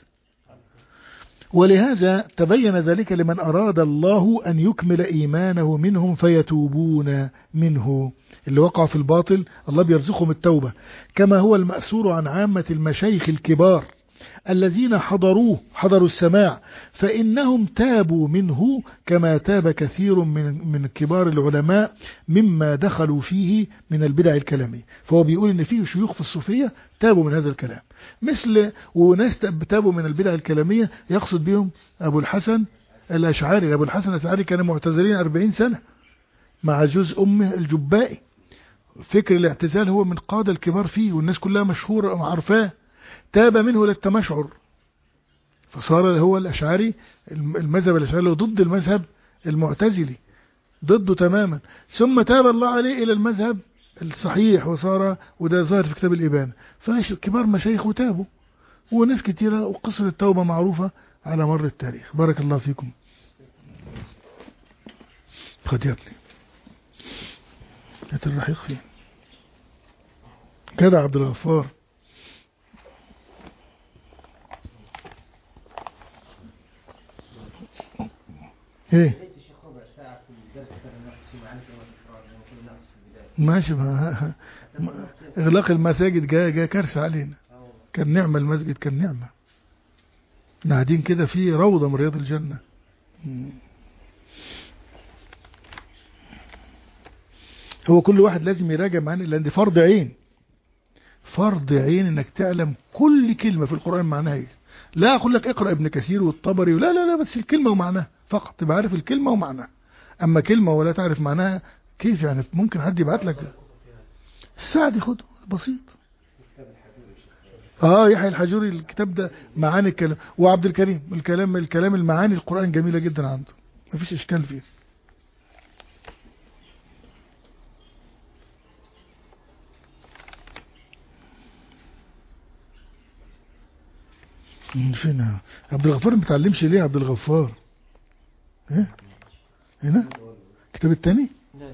ولهذا تبين ذلك لمن أراد الله أن يكمل إيمانه منهم فيتوبون منه اللي وقع في الباطل الله بيرزقهم التوبة كما هو المأثور عن عامة المشايخ الكبار الذين حضروه حضروا السماع فإنهم تابوا منه كما تاب كثير من من كبار العلماء مما دخلوا فيه من البدع الكلامية فهو بيقول إن فيه شيوخ في الصوفية تابوا من هذا الكلام مثل وناس تابوا من البدع الكلامية يقصد بهم أبو الحسن الأشعري أبو الحسن الأشعري كانوا معتزلين 40 سنة مع جزء أمه الجبائي فكر الاعتزال هو من قادة الكبار فيه والناس كلها مشهورة عارفاه تاب منه للتمشعر فصار هو الأشعري المذهب الأشعري ضد المذهب المعتزلي ضده تماما ثم تاب الله عليه إلى المذهب الصحيح وصار وده ظاهر في كتاب الإبانة فكبار مشايخ تابوا وناس كتيرة وقصة التوبة معروفة على مر التاريخ بارك الله فيكم خد يا ابني هات الرحيق فين كده عبد الغفار ايه ماشي ما اغلاق المساجد جاء جاء كارثه علينا كان نعمه المسجد كان نعمه قاعدين كده في روضه من رياض الجنه هو كل واحد لازم يراجع معانا لان دي فرض عين فرض عين انك تعلم كل كلمه في القران معناها ايه لا اقول لك اقرا ابن كثير والطبري لا لا لا بس الكلمه ومعناها فقط تبقى عارف الكلمه ومعناها اما كلمه ولا تعرف معناها كيف يعني ممكن حد يبعت لك السعدي خده بسيط اه يحيى الحجوري الكتاب ده معاني الكلام وعبد الكريم الكلام الكلام المعاني القران جميله جدا عنده مفيش اشكال فيه فين عبد الغفار ما بتعلمش ليه عبد الغفار ايه هنا الكتاب الثاني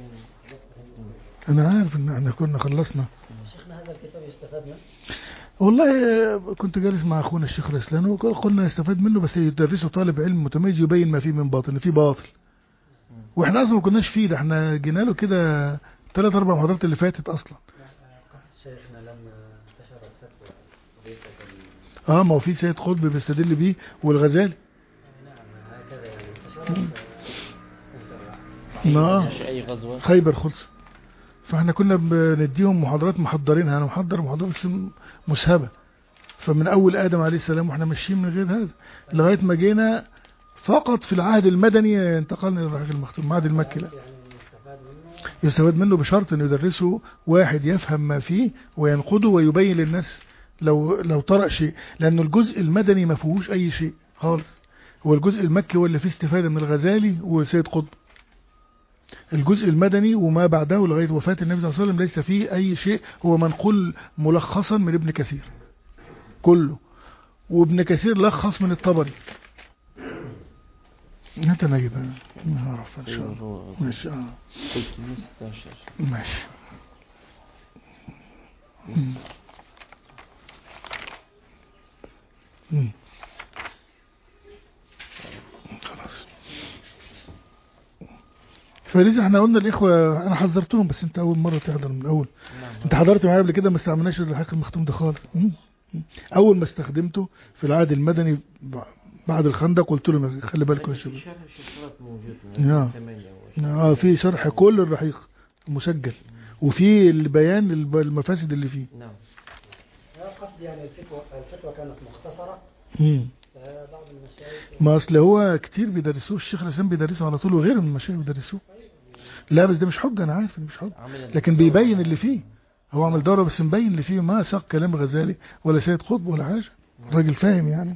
انا عارف ان احنا كنا خلصنا شيخنا هذا الكتاب يستفاد منه والله كنت جالس مع اخونا الشيخ رسلان وقلنا يستفاد منه بس يدرسه طالب علم متميز يبين ما فيه من باطل فيه باطل واحنا اصلا ما كناش فيه ده احنا جينا له كده ثلاث اربع محاضرات اللي فاتت اصلا شيخنا لما انتشر الفتوى قضية اه ما هو في سيد قطب بيستدل بيه والغزالي نعم هكذا يعني انتشرت اه مش اي غزوة خيبر خلص فاحنا كنا بنديهم محاضرات محضرينها انا محضر محاضرات بس مسهبه فمن اول ادم عليه السلام واحنا ماشيين من غير هذا لغايه ما جينا فقط في العهد المدني انتقلنا للرحيق المختوم العهد المكي لا يعني يستفاد منه يستفاد منه بشرط انه يدرسه واحد يفهم ما فيه وينقده ويبين للناس لو لو طرأ شيء لأن الجزء المدني ما فيهوش أي شيء خالص هو الجزء المكي هو اللي فيه استفادة من الغزالي وسيد قطب الجزء المدني وما بعده لغاية وفاة النبي صلى الله عليه وسلم ليس فيه أي شيء هو منقول ملخصا من ابن كثير كله وابن كثير لخص من الطبري انت نجيبها نعرف ان شاء أيوة، الله هو ماشي اه 316 ماشي مم. مم. خلاص فلذا احنا قلنا الاخوة انا حذرتهم بس انت اول مرة تحضر من الاول نعم انت حضرت معايا قبل كده ما استعملناش الرحاق المختوم ده خالص مم. مم. اول ما استخدمته في العهد المدني ب- بعد الخندق قلت له خلي بالكم يا في شباب شرح الشفرات موجود نعم. من ثمانية و- اه في شرح كل الرحيق مسجل وفي البيان الب- المفاسد اللي فيه نعم قصدي يعني الفتوى الفتوى كانت مختصرة مم. فبعض المشايخ ما اصل هو كتير بيدرسوه الشيخ الاسلام بيدرسه على طول وغيره من المشايخ بيدرسوه لا بس ده مش حجه انا عارف إن مش حجه عمل لكن بيبين اللي فيه هو عمل دوره بس مبين اللي فيه ما ساق كلام الغزالي ولا سيد قطب ولا حاجه الراجل فاهم يعني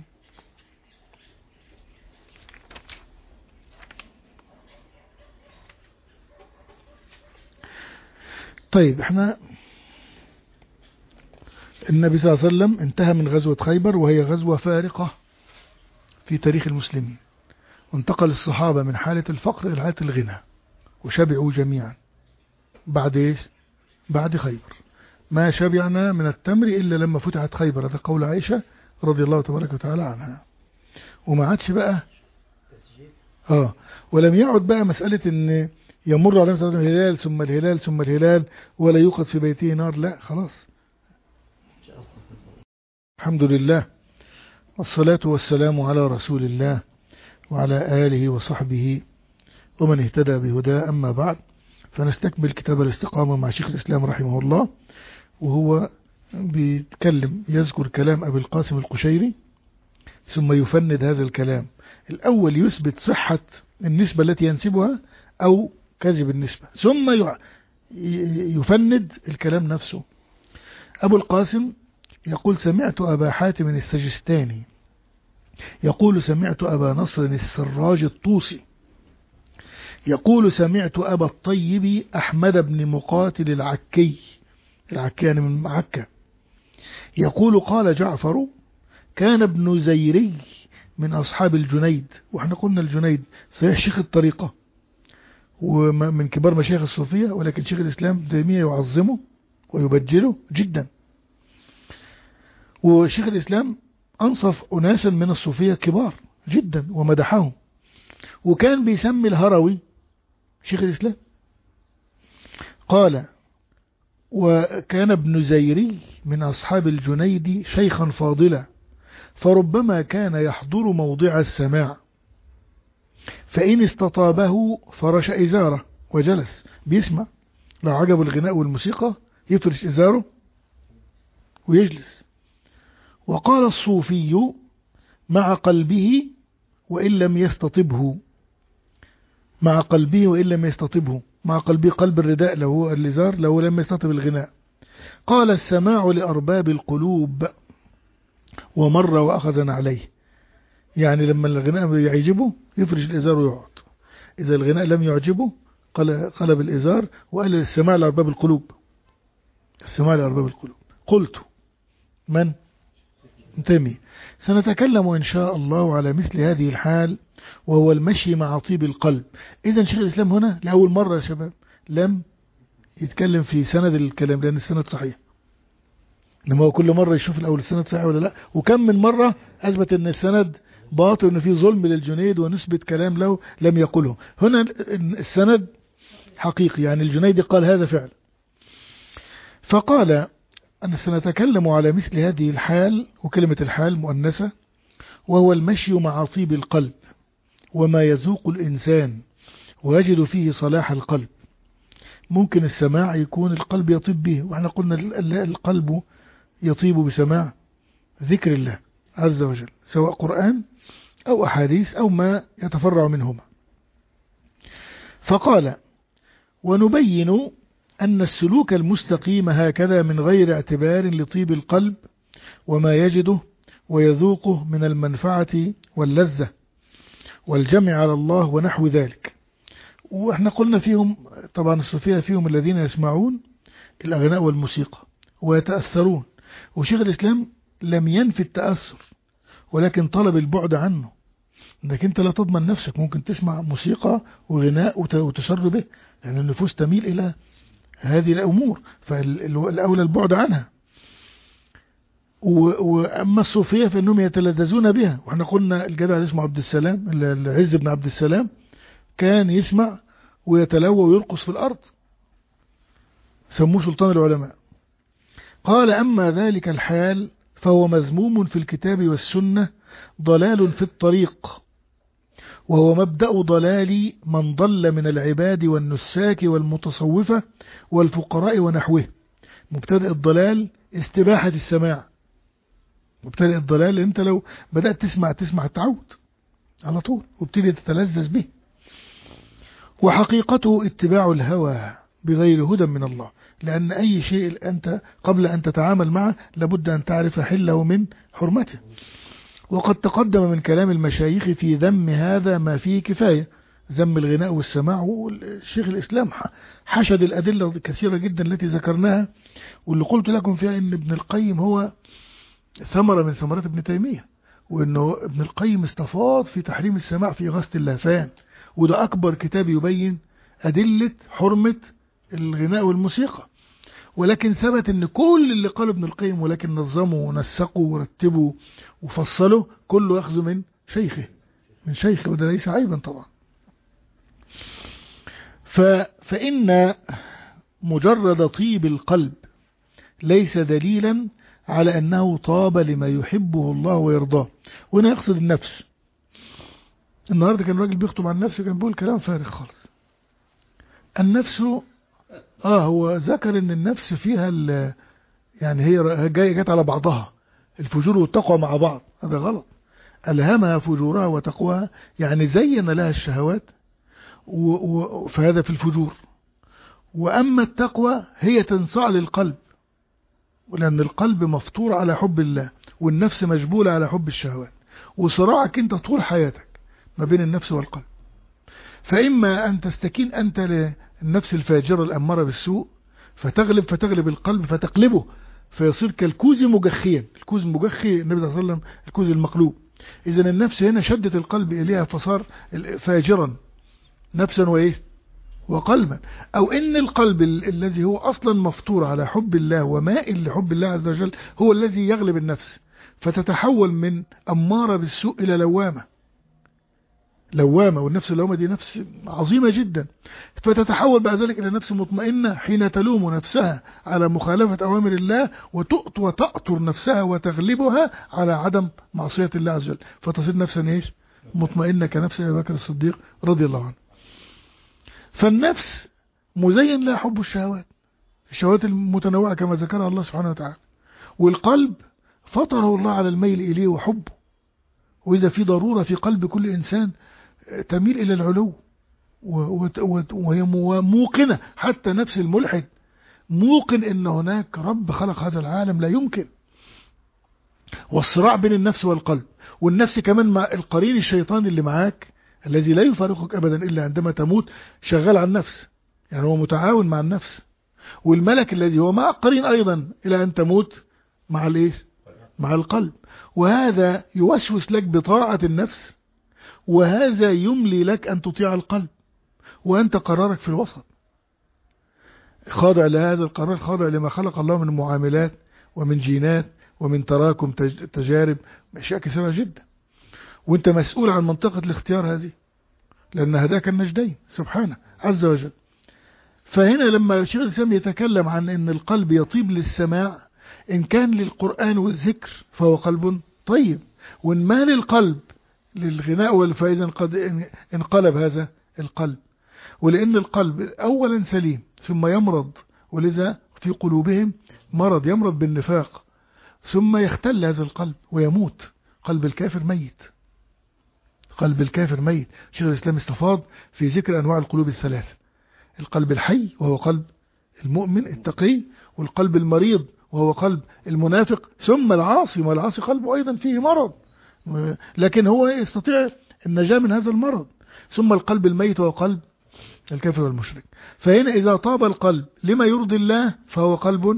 طيب احنا النبي صلى الله عليه وسلم انتهى من غزوة خيبر وهي غزوة فارقة في تاريخ المسلمين وانتقل الصحابة من حالة الفقر إلى حالة الغنى وشبعوا جميعا بعد ايش بعد خيبر ما شبعنا من التمر إلا لما فتحت خيبر هذا قول عائشة رضي الله تبارك وتعالى عنها وما عادش بقى تسجيل اه ولم يعد بقى مسألة ان يمر عليهم صلى الله عليه وسلم الهلال ثم الهلال ثم الهلال ولا يوقد في بيته نار لا خلاص الحمد لله والصلاة والسلام على رسول الله وعلى آله وصحبه ومن اهتدى بهداه أما بعد فنستكمل كتاب الاستقامة مع شيخ الإسلام رحمه الله وهو بيتكلم يذكر كلام أبي القاسم القشيري ثم يفند هذا الكلام الأول يثبت صحة النسبة التي ينسبها أو كذب النسبة ثم يع- ي- يفند الكلام نفسه أبو القاسم يقول سمعت أبا حاتم السجستاني يقول سمعت أبا نصر السراج الطوسي يقول سمعت أبا الطيب أحمد بن مقاتل العكي العكي يعني من عكا يقول قال جعفر كان ابن زيري من أصحاب الجنيد وإحنا قلنا الجنيد صحيح شيخ الطريقة ومن كبار مشايخ الصوفية ولكن شيخ الإسلام ابن تيمية يعظمه ويبجله جدا وشيخ الإسلام أنصف أناسا من الصوفية كبار جدا ومدحهم وكان بيسمي الهروي شيخ الإسلام قال وكان ابن زيري من أصحاب الجنيد شيخا فاضلا فربما كان يحضر موضع السماع فإن استطابه فرش إزاره وجلس بيسمع لو عجب الغناء والموسيقى يفرش إزاره ويجلس وقال الصوفي مع قلبه وإن لم يستطبه مع قلبه وإن لم يستطبه مع قلبه قلب الرداء لو هو الإزار لو لم يستطب الغناء قال السماع لأرباب القلوب ومر وأخذ عليه يعني لما الغناء يعجبه يفرش الإزار ويقعد إذا الغناء لم يعجبه قل- قلب الإزار وقال السماع لأرباب القلوب السماع لأرباب القلوب قلت من تمي سنتكلم إن شاء الله على مثل هذه الحال وهو المشي مع طيب القلب إذا شيخ الإسلام هنا لأول مرة يا شباب لم يتكلم في سند الكلام لأن السند صحيح إنما هو كل مرة يشوف الأول السند صحيح ولا لا وكم من مرة أثبت أن السند باطل وأن في ظلم للجنيد ونثبت كلام له لم يقله هنا السند حقيقي يعني الجنيد قال هذا فعل فقال أن سنتكلم على مثل هذه الحال وكلمة الحال مؤنثة وهو المشي مع طيب القلب وما يذوق الإنسان ويجد فيه صلاح القلب ممكن السماع يكون القلب يطيب به وإحنا قلنا ال- ال- القلب يطيب بسماع ذكر الله عز وجل سواء قرآن أو أحاديث أو ما يتفرع منهما فقال ونبين أن السلوك المستقيم هكذا من غير اعتبار لطيب القلب وما يجده ويذوقه من المنفعة واللذة والجمع على الله ونحو ذلك واحنا قلنا فيهم طبعا الصوفية فيهم الذين يسمعون الأغناء والموسيقى ويتأثرون وشيخ الإسلام لم ينفي التأثر ولكن طلب البعد عنه انك انت لا تضمن نفسك ممكن تسمع موسيقى وغناء وت- وتسر به لان النفوس تميل الى هذه الامور فالاولى البعد عنها و- واما الصوفيه فانهم يتلذذون بها واحنا قلنا الجدع اللي اسمه عبد السلام ال- العز بن عبد السلام كان يسمع ويتلوى ويرقص في الارض سموه سلطان العلماء قال اما ذلك الحال فهو مذموم في الكتاب والسنه ضلال في الطريق وهو مبدأ ضلال من ضل من العباد والنساك والمتصوفة والفقراء ونحوه مبتدأ الضلال استباحة السماع مبتدأ الضلال انت لو بدأت تسمع تسمع تعود على طول وابتدي تتلذذ به وحقيقته اتباع الهوى بغير هدى من الله لأن أي شيء أنت قبل أن تتعامل معه لابد أن تعرف حله من حرمته وقد تقدم من كلام المشايخ في ذم هذا ما فيه كفاية ذم الغناء والسماع والشيخ الإسلام ح- حشد الأدلة الكثيرة جدا التي ذكرناها واللي قلت لكم فيها أن ابن القيم هو ثمرة من ثمرات ابن تيمية وأنه ابن القيم استفاض في تحريم السماع في إغاثة اللهفان وده أكبر كتاب يبين أدلة حرمة الغناء والموسيقى ولكن ثبت ان كل اللي قاله ابن القيم ولكن نظمه ونسقه ورتبه وفصله كله ياخذه من شيخه من شيخه وده ليس عيبا طبعا ف فإن مجرد طيب القلب ليس دليلا على أنه طاب لما يحبه الله ويرضاه وهنا يقصد النفس النهاردة كان راجل بيخطب عن نفسه كان بيقول كلام فارغ خالص النفس اه هو ذكر ان النفس فيها ال يعني هي جايه جت على بعضها الفجور والتقوى مع بعض هذا غلط ألهمها فجورها وتقواها يعني زين لها الشهوات و و فهذا في الفجور وأما التقوى هي تنصاع للقلب ولأن القلب مفطور على حب الله والنفس مجبولة على حب الشهوات وصراعك انت طول حياتك ما بين النفس والقلب فإما أن تستكين أنت للنفس الفاجرة الأمارة بالسوء فتغلب فتغلب القلب فتقلبه فيصير كالكوز مجخيا الكوز مجخي النبي صلى الله عليه وسلم الكوز المقلوب إذا النفس هنا شدت القلب إليها فصار فاجرا نفسا وإيه وقلبا أو إن القلب ال الذي هو أصلا مفطور على حب الله ومائل لحب الله عز وجل هو الذي يغلب النفس فتتحول من أمارة بالسوء إلى لوامة لوامة والنفس اللوامة دي نفس عظيمة جدا فتتحول بعد ذلك إلى نفس مطمئنة حين تلوم نفسها على مخالفة أوامر الله وتؤط وتأطر نفسها وتغلبها على عدم معصية الله عز وجل فتصير نفسا إيش مطمئنة كنفس أبي بكر الصديق رضي الله عنه فالنفس مزين لها حب الشهوات الشهوات المتنوعة كما ذكرها الله سبحانه وتعالى والقلب فطره الله على الميل إليه وحبه وإذا في ضرورة في قلب كل إنسان تميل إلى العلو وهي موقنة حتى نفس الملحد موقن إن هناك رب خلق هذا العالم لا يمكن والصراع بين النفس والقلب والنفس كمان مع القرين الشيطاني اللي معاك الذي لا يفارقك أبدا إلا عندما تموت شغال على النفس يعني هو متعاون مع النفس والملك الذي هو مع القرين أيضا إلى أن تموت مع الإيه مع القلب وهذا يوسوس لك بطاعة النفس وهذا يملي لك أن تطيع القلب وأنت قرارك في الوسط خاضع لهذا القرار خاضع لما خلق الله من معاملات ومن جينات ومن تراكم تجارب أشياء كثيرة جدا وانت مسؤول عن منطقة الاختيار هذه لأن هداك النجدين سبحانه عز وجل فهنا لما الشيخ الإسلام يتكلم عن أن القلب يطيب للسماع إن كان للقرآن والذكر فهو قلب طيب وإن ما للقلب للغناء فإذا قد انقلب هذا القلب ولأن القلب أولا سليم ثم يمرض ولذا في قلوبهم مرض يمرض بالنفاق ثم يختل هذا القلب ويموت قلب الكافر ميت قلب الكافر ميت شيخ الإسلام استفاض في ذكر أنواع القلوب الثلاث القلب الحي وهو قلب المؤمن التقي والقلب المريض وهو قلب المنافق ثم العاصي والعاصي قلبه أيضا فيه مرض لكن هو يستطيع النجاة من هذا المرض ثم القلب الميت وهو قلب الكافر والمشرك فهنا إذا طاب القلب لما يرضي الله فهو قلب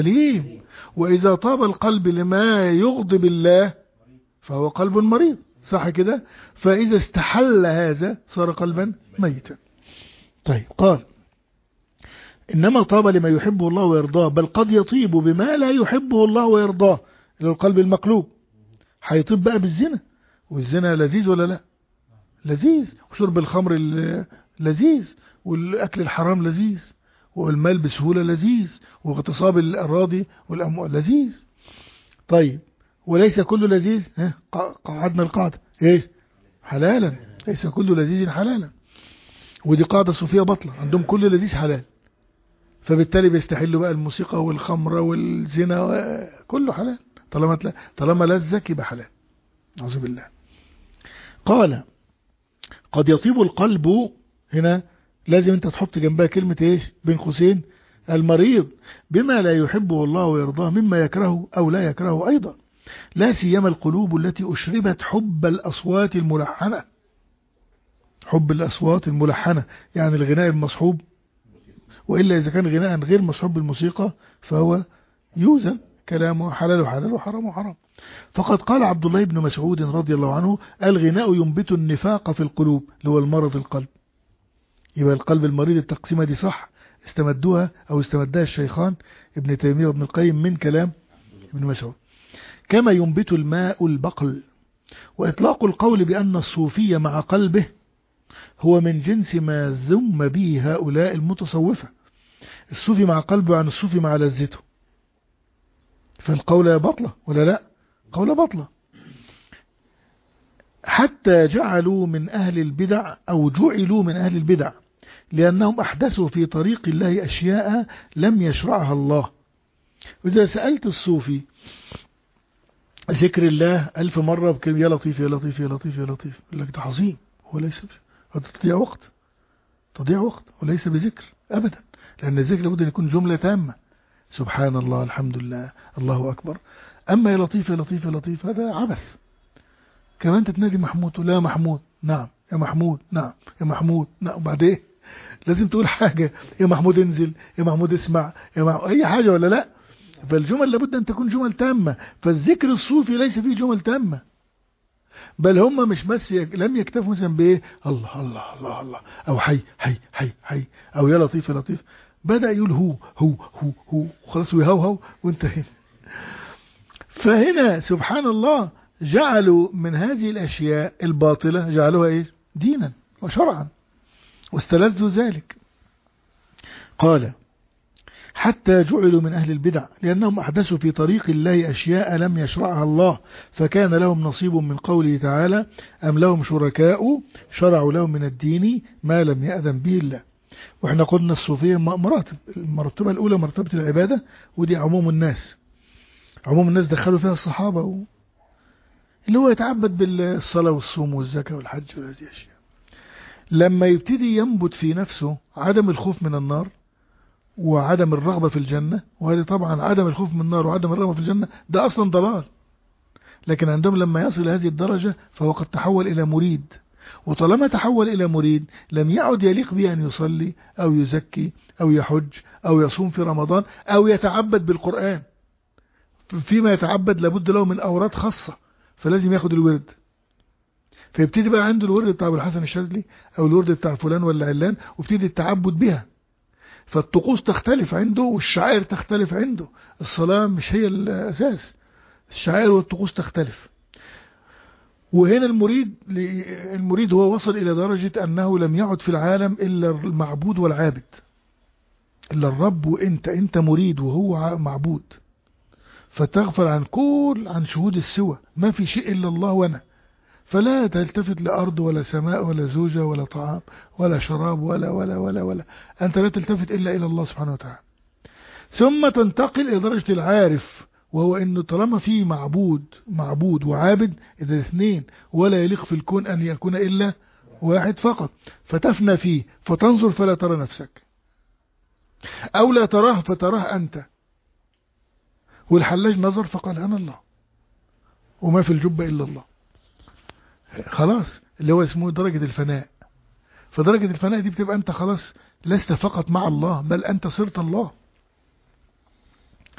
سليم وإذا طاب القلب لما يغضب الله فهو قلب مريض صح كده فإذا استحل هذا صار قلبا ميتا طيب قال إنما طاب لما يحبه الله ويرضاه بل قد يطيب بما لا يحبه الله ويرضاه إلى القلب المقلوب هيطيب بقى بالزنا والزنا لذيذ ولا لا لذيذ وشرب الخمر ال- لذيذ والأكل الحرام لذيذ والمال بسهولة لذيذ واغتصاب الأراضي والأموال لذيذ طيب وليس كل لذيذ ها قا- قعدنا القاعدة ايش حلالا ليس كل لذيذ حلالا ودي قاعدة صوفية بطلة عندهم كل لذيذ حلال فبالتالي بيستحلوا بقى الموسيقى والخمر والزنا و- كله حلال طالما تلا- طالما لذك يبقى حلال أعوذ بالله قال قد يطيب القلب هنا لازم انت تحط جنبها كلمة ايش بين قوسين المريض بما لا يحبه الله ويرضاه مما يكرهه او لا يكرهه ايضا لا سيما القلوب التي اشربت حب الاصوات الملحنة حب الاصوات الملحنة يعني الغناء المصحوب وإلا إذا كان غناء غير مصحوب بالموسيقى فهو يوزن كلامه حلال حلال وحرام حرام فقد قال عبد الله بن مسعود رضي الله عنه الغناء ينبت النفاق في القلوب اللي هو المرض القلب يبقى القلب المريض التقسيمة دي صح استمدوها أو استمدها الشيخان ابن تيمية وابن القيم من كلام ابن مسعود كما ينبت الماء البقل وإطلاق القول بأن الصوفي مع قلبه هو من جنس ما ذم به هؤلاء المتصوفة الصوفي مع قلبه عن الصوفي مع لذته فالقول بطلة ولا لا قول بطلة حتى جعلوا من أهل البدع أو جعلوا من أهل البدع لأنهم أحدثوا في طريق الله أشياء لم يشرعها الله وإذا سألت الصوفي ذكر الله ألف مرة بكلمة يا لطيف يا لطيف يا لطيف يا لطيف يقول لك ده عظيم هو ليس هذا تضيع وقت تضيع وقت وليس بذكر أبدا لأن الذكر لابد أن يكون جملة تامة سبحان الله الحمد لله الله أكبر أما يا لطيف يا لطيف يا لطيف هذا عبث كمان تتنادي محمود تقول لا يا محمود نعم يا محمود نعم يا محمود نعم وبعدين لازم تقول حاجة يا محمود انزل يا محمود اسمع يا محمود أي حاجة ولا لا فالجمل لابد أن تكون جمل تامة فالذكر الصوفي ليس فيه جمل تامة بل هم مش بس يك... لم يكتفوا مثلا بايه الله الله الله الله او حي حي حي حي او يا لطيف يا لطيف بدا يقول هو هو هو هو خلاص ويهوهو وانتهينا فهنا سبحان الله جعلوا من هذه الاشياء الباطله جعلوها ايه دينا وشرعا واستلذوا ذلك قال حتى جعلوا من أهل البدع لأنهم أحدثوا في طريق الله أشياء لم يشرعها الله فكان لهم نصيب من قوله تعالى أم لهم شركاء شرعوا لهم من الدين ما لم يأذن به الله وإحنا قلنا الصوفية مراتب المرتبة الأولى مرتبة العبادة ودي عموم الناس عموم الناس دخلوا فيها الصحابة و... اللي هو يتعبد بالصلاة والصوم والزكاة والحج وهذه الأشياء لما يبتدي ينبت في نفسه عدم الخوف من النار وعدم الرغبة في الجنة وهذه طبعا عدم الخوف من النار وعدم الرغبة في الجنة ده أصلا ضلال لكن عندهم لما يصل هذه الدرجة فهو قد تحول إلى مريد وطالما تحول إلى مريد لم يعد يليق به أن يصلي أو يزكي أو يحج أو يصوم في رمضان أو يتعبد بالقرآن فيما يتعبد لابد له من أوراد خاصة فلازم ياخد الورد فيبتدي بقى عنده الورد بتاع أبو الحسن الشاذلي أو الورد بتاع فلان ولا علان وابتدي التعبد بها فالطقوس تختلف عنده والشعائر تختلف عنده الصلاة مش هي الأساس الشعائر والطقوس تختلف وهنا المريد المريد هو وصل إلى درجة أنه لم يعد في العالم إلا المعبود والعابد إلا الرب وإنت أنت مريد وهو معبود فتغفل عن كل عن شهود السوى ما في شيء إلا الله وأنا فلا تلتفت لأرض ولا سماء ولا زوجة ولا طعام ولا شراب ولا ولا ولا ولا أنت لا تلتفت إلا إلى الله سبحانه وتعالى ثم تنتقل إلى درجة العارف وهو أنه طالما في معبود معبود وعابد إذا اثنين ولا يليق في الكون أن يكون إلا واحد فقط فتفنى فيه فتنظر فلا ترى نفسك أو لا تراه فتراه أنت والحلاج نظر فقال أنا الله وما في الجبة إلا الله خلاص اللي هو اسمه درجة الفناء فدرجة الفناء دي بتبقى أنت خلاص لست فقط مع الله بل أنت صرت الله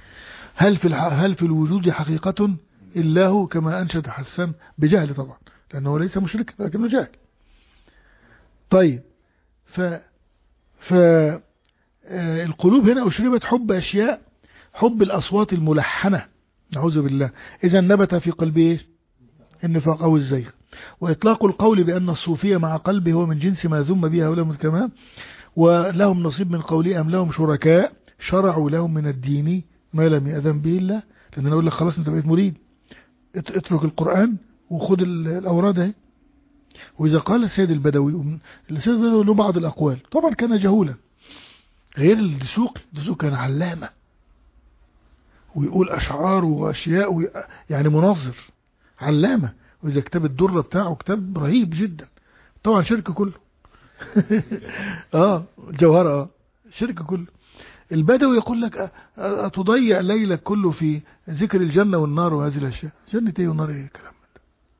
هل في هل في الوجود حقيقة إلا هو كما أنشد حسان بجهل طبعا لأنه ليس مشركا لكنه جاهل طيب ف ف آه، القلوب هنا أشربت حب أشياء حب الأصوات الملحنة نعوذ بالله إذا نبت في قلبه إيه؟ النفاق أو الزيغ وإطلاق القول بأن الصوفية مع قلبه هو من جنس ما ذم به هؤلاء كمان ولهم نصيب من قوله أم لهم شركاء شرعوا لهم من الدين ما لم يأذن به الله لأن أنا أقول لك خلاص أنت بقيت مريد ات- اترك القرآن وخد ال- الأوراد اهي وإذا قال السيد البدوي ومن- السيد البدوي له بعض الأقوال طبعا كان جهولا غير الدسوقي الدسوقي كان علامة ويقول أشعار وأشياء وي... يعني مناظر علامة وإذا كتاب الدرة بتاعه كتاب رهيب جدا طبعا شرك كله اه جوهرة اه شرك كله البدوي يقول لك أ- أ- أتضيع ليلك كله في ذكر الجنة والنار وهذه الأشياء جنة ايه ونار ايه كلام ده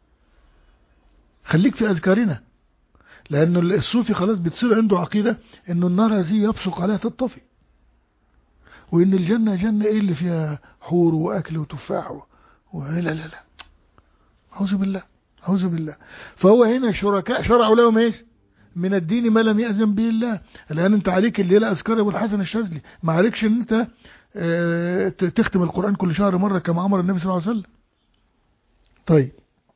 خليك في أذكارنا لأنه الصوفي خلاص بتصير عنده عقيدة أنه النار هذه يبصق عليها تطفي وإن الجنة جنة إيه اللي فيها حور وأكل وتفاح و... و... لا لا لا أعوذ بالله أعوذ بالله فهو هنا شركاء شرعوا لهم إيش من الدين ما لم يأذن به الله الآن أنت عليك الليلة أذكار أبو الحسن الشاذلي ما عليكش أن أنت آه، ت- تختم القرآن كل شهر مرة كما أمر النبي صلى الله عليه وسلم طيب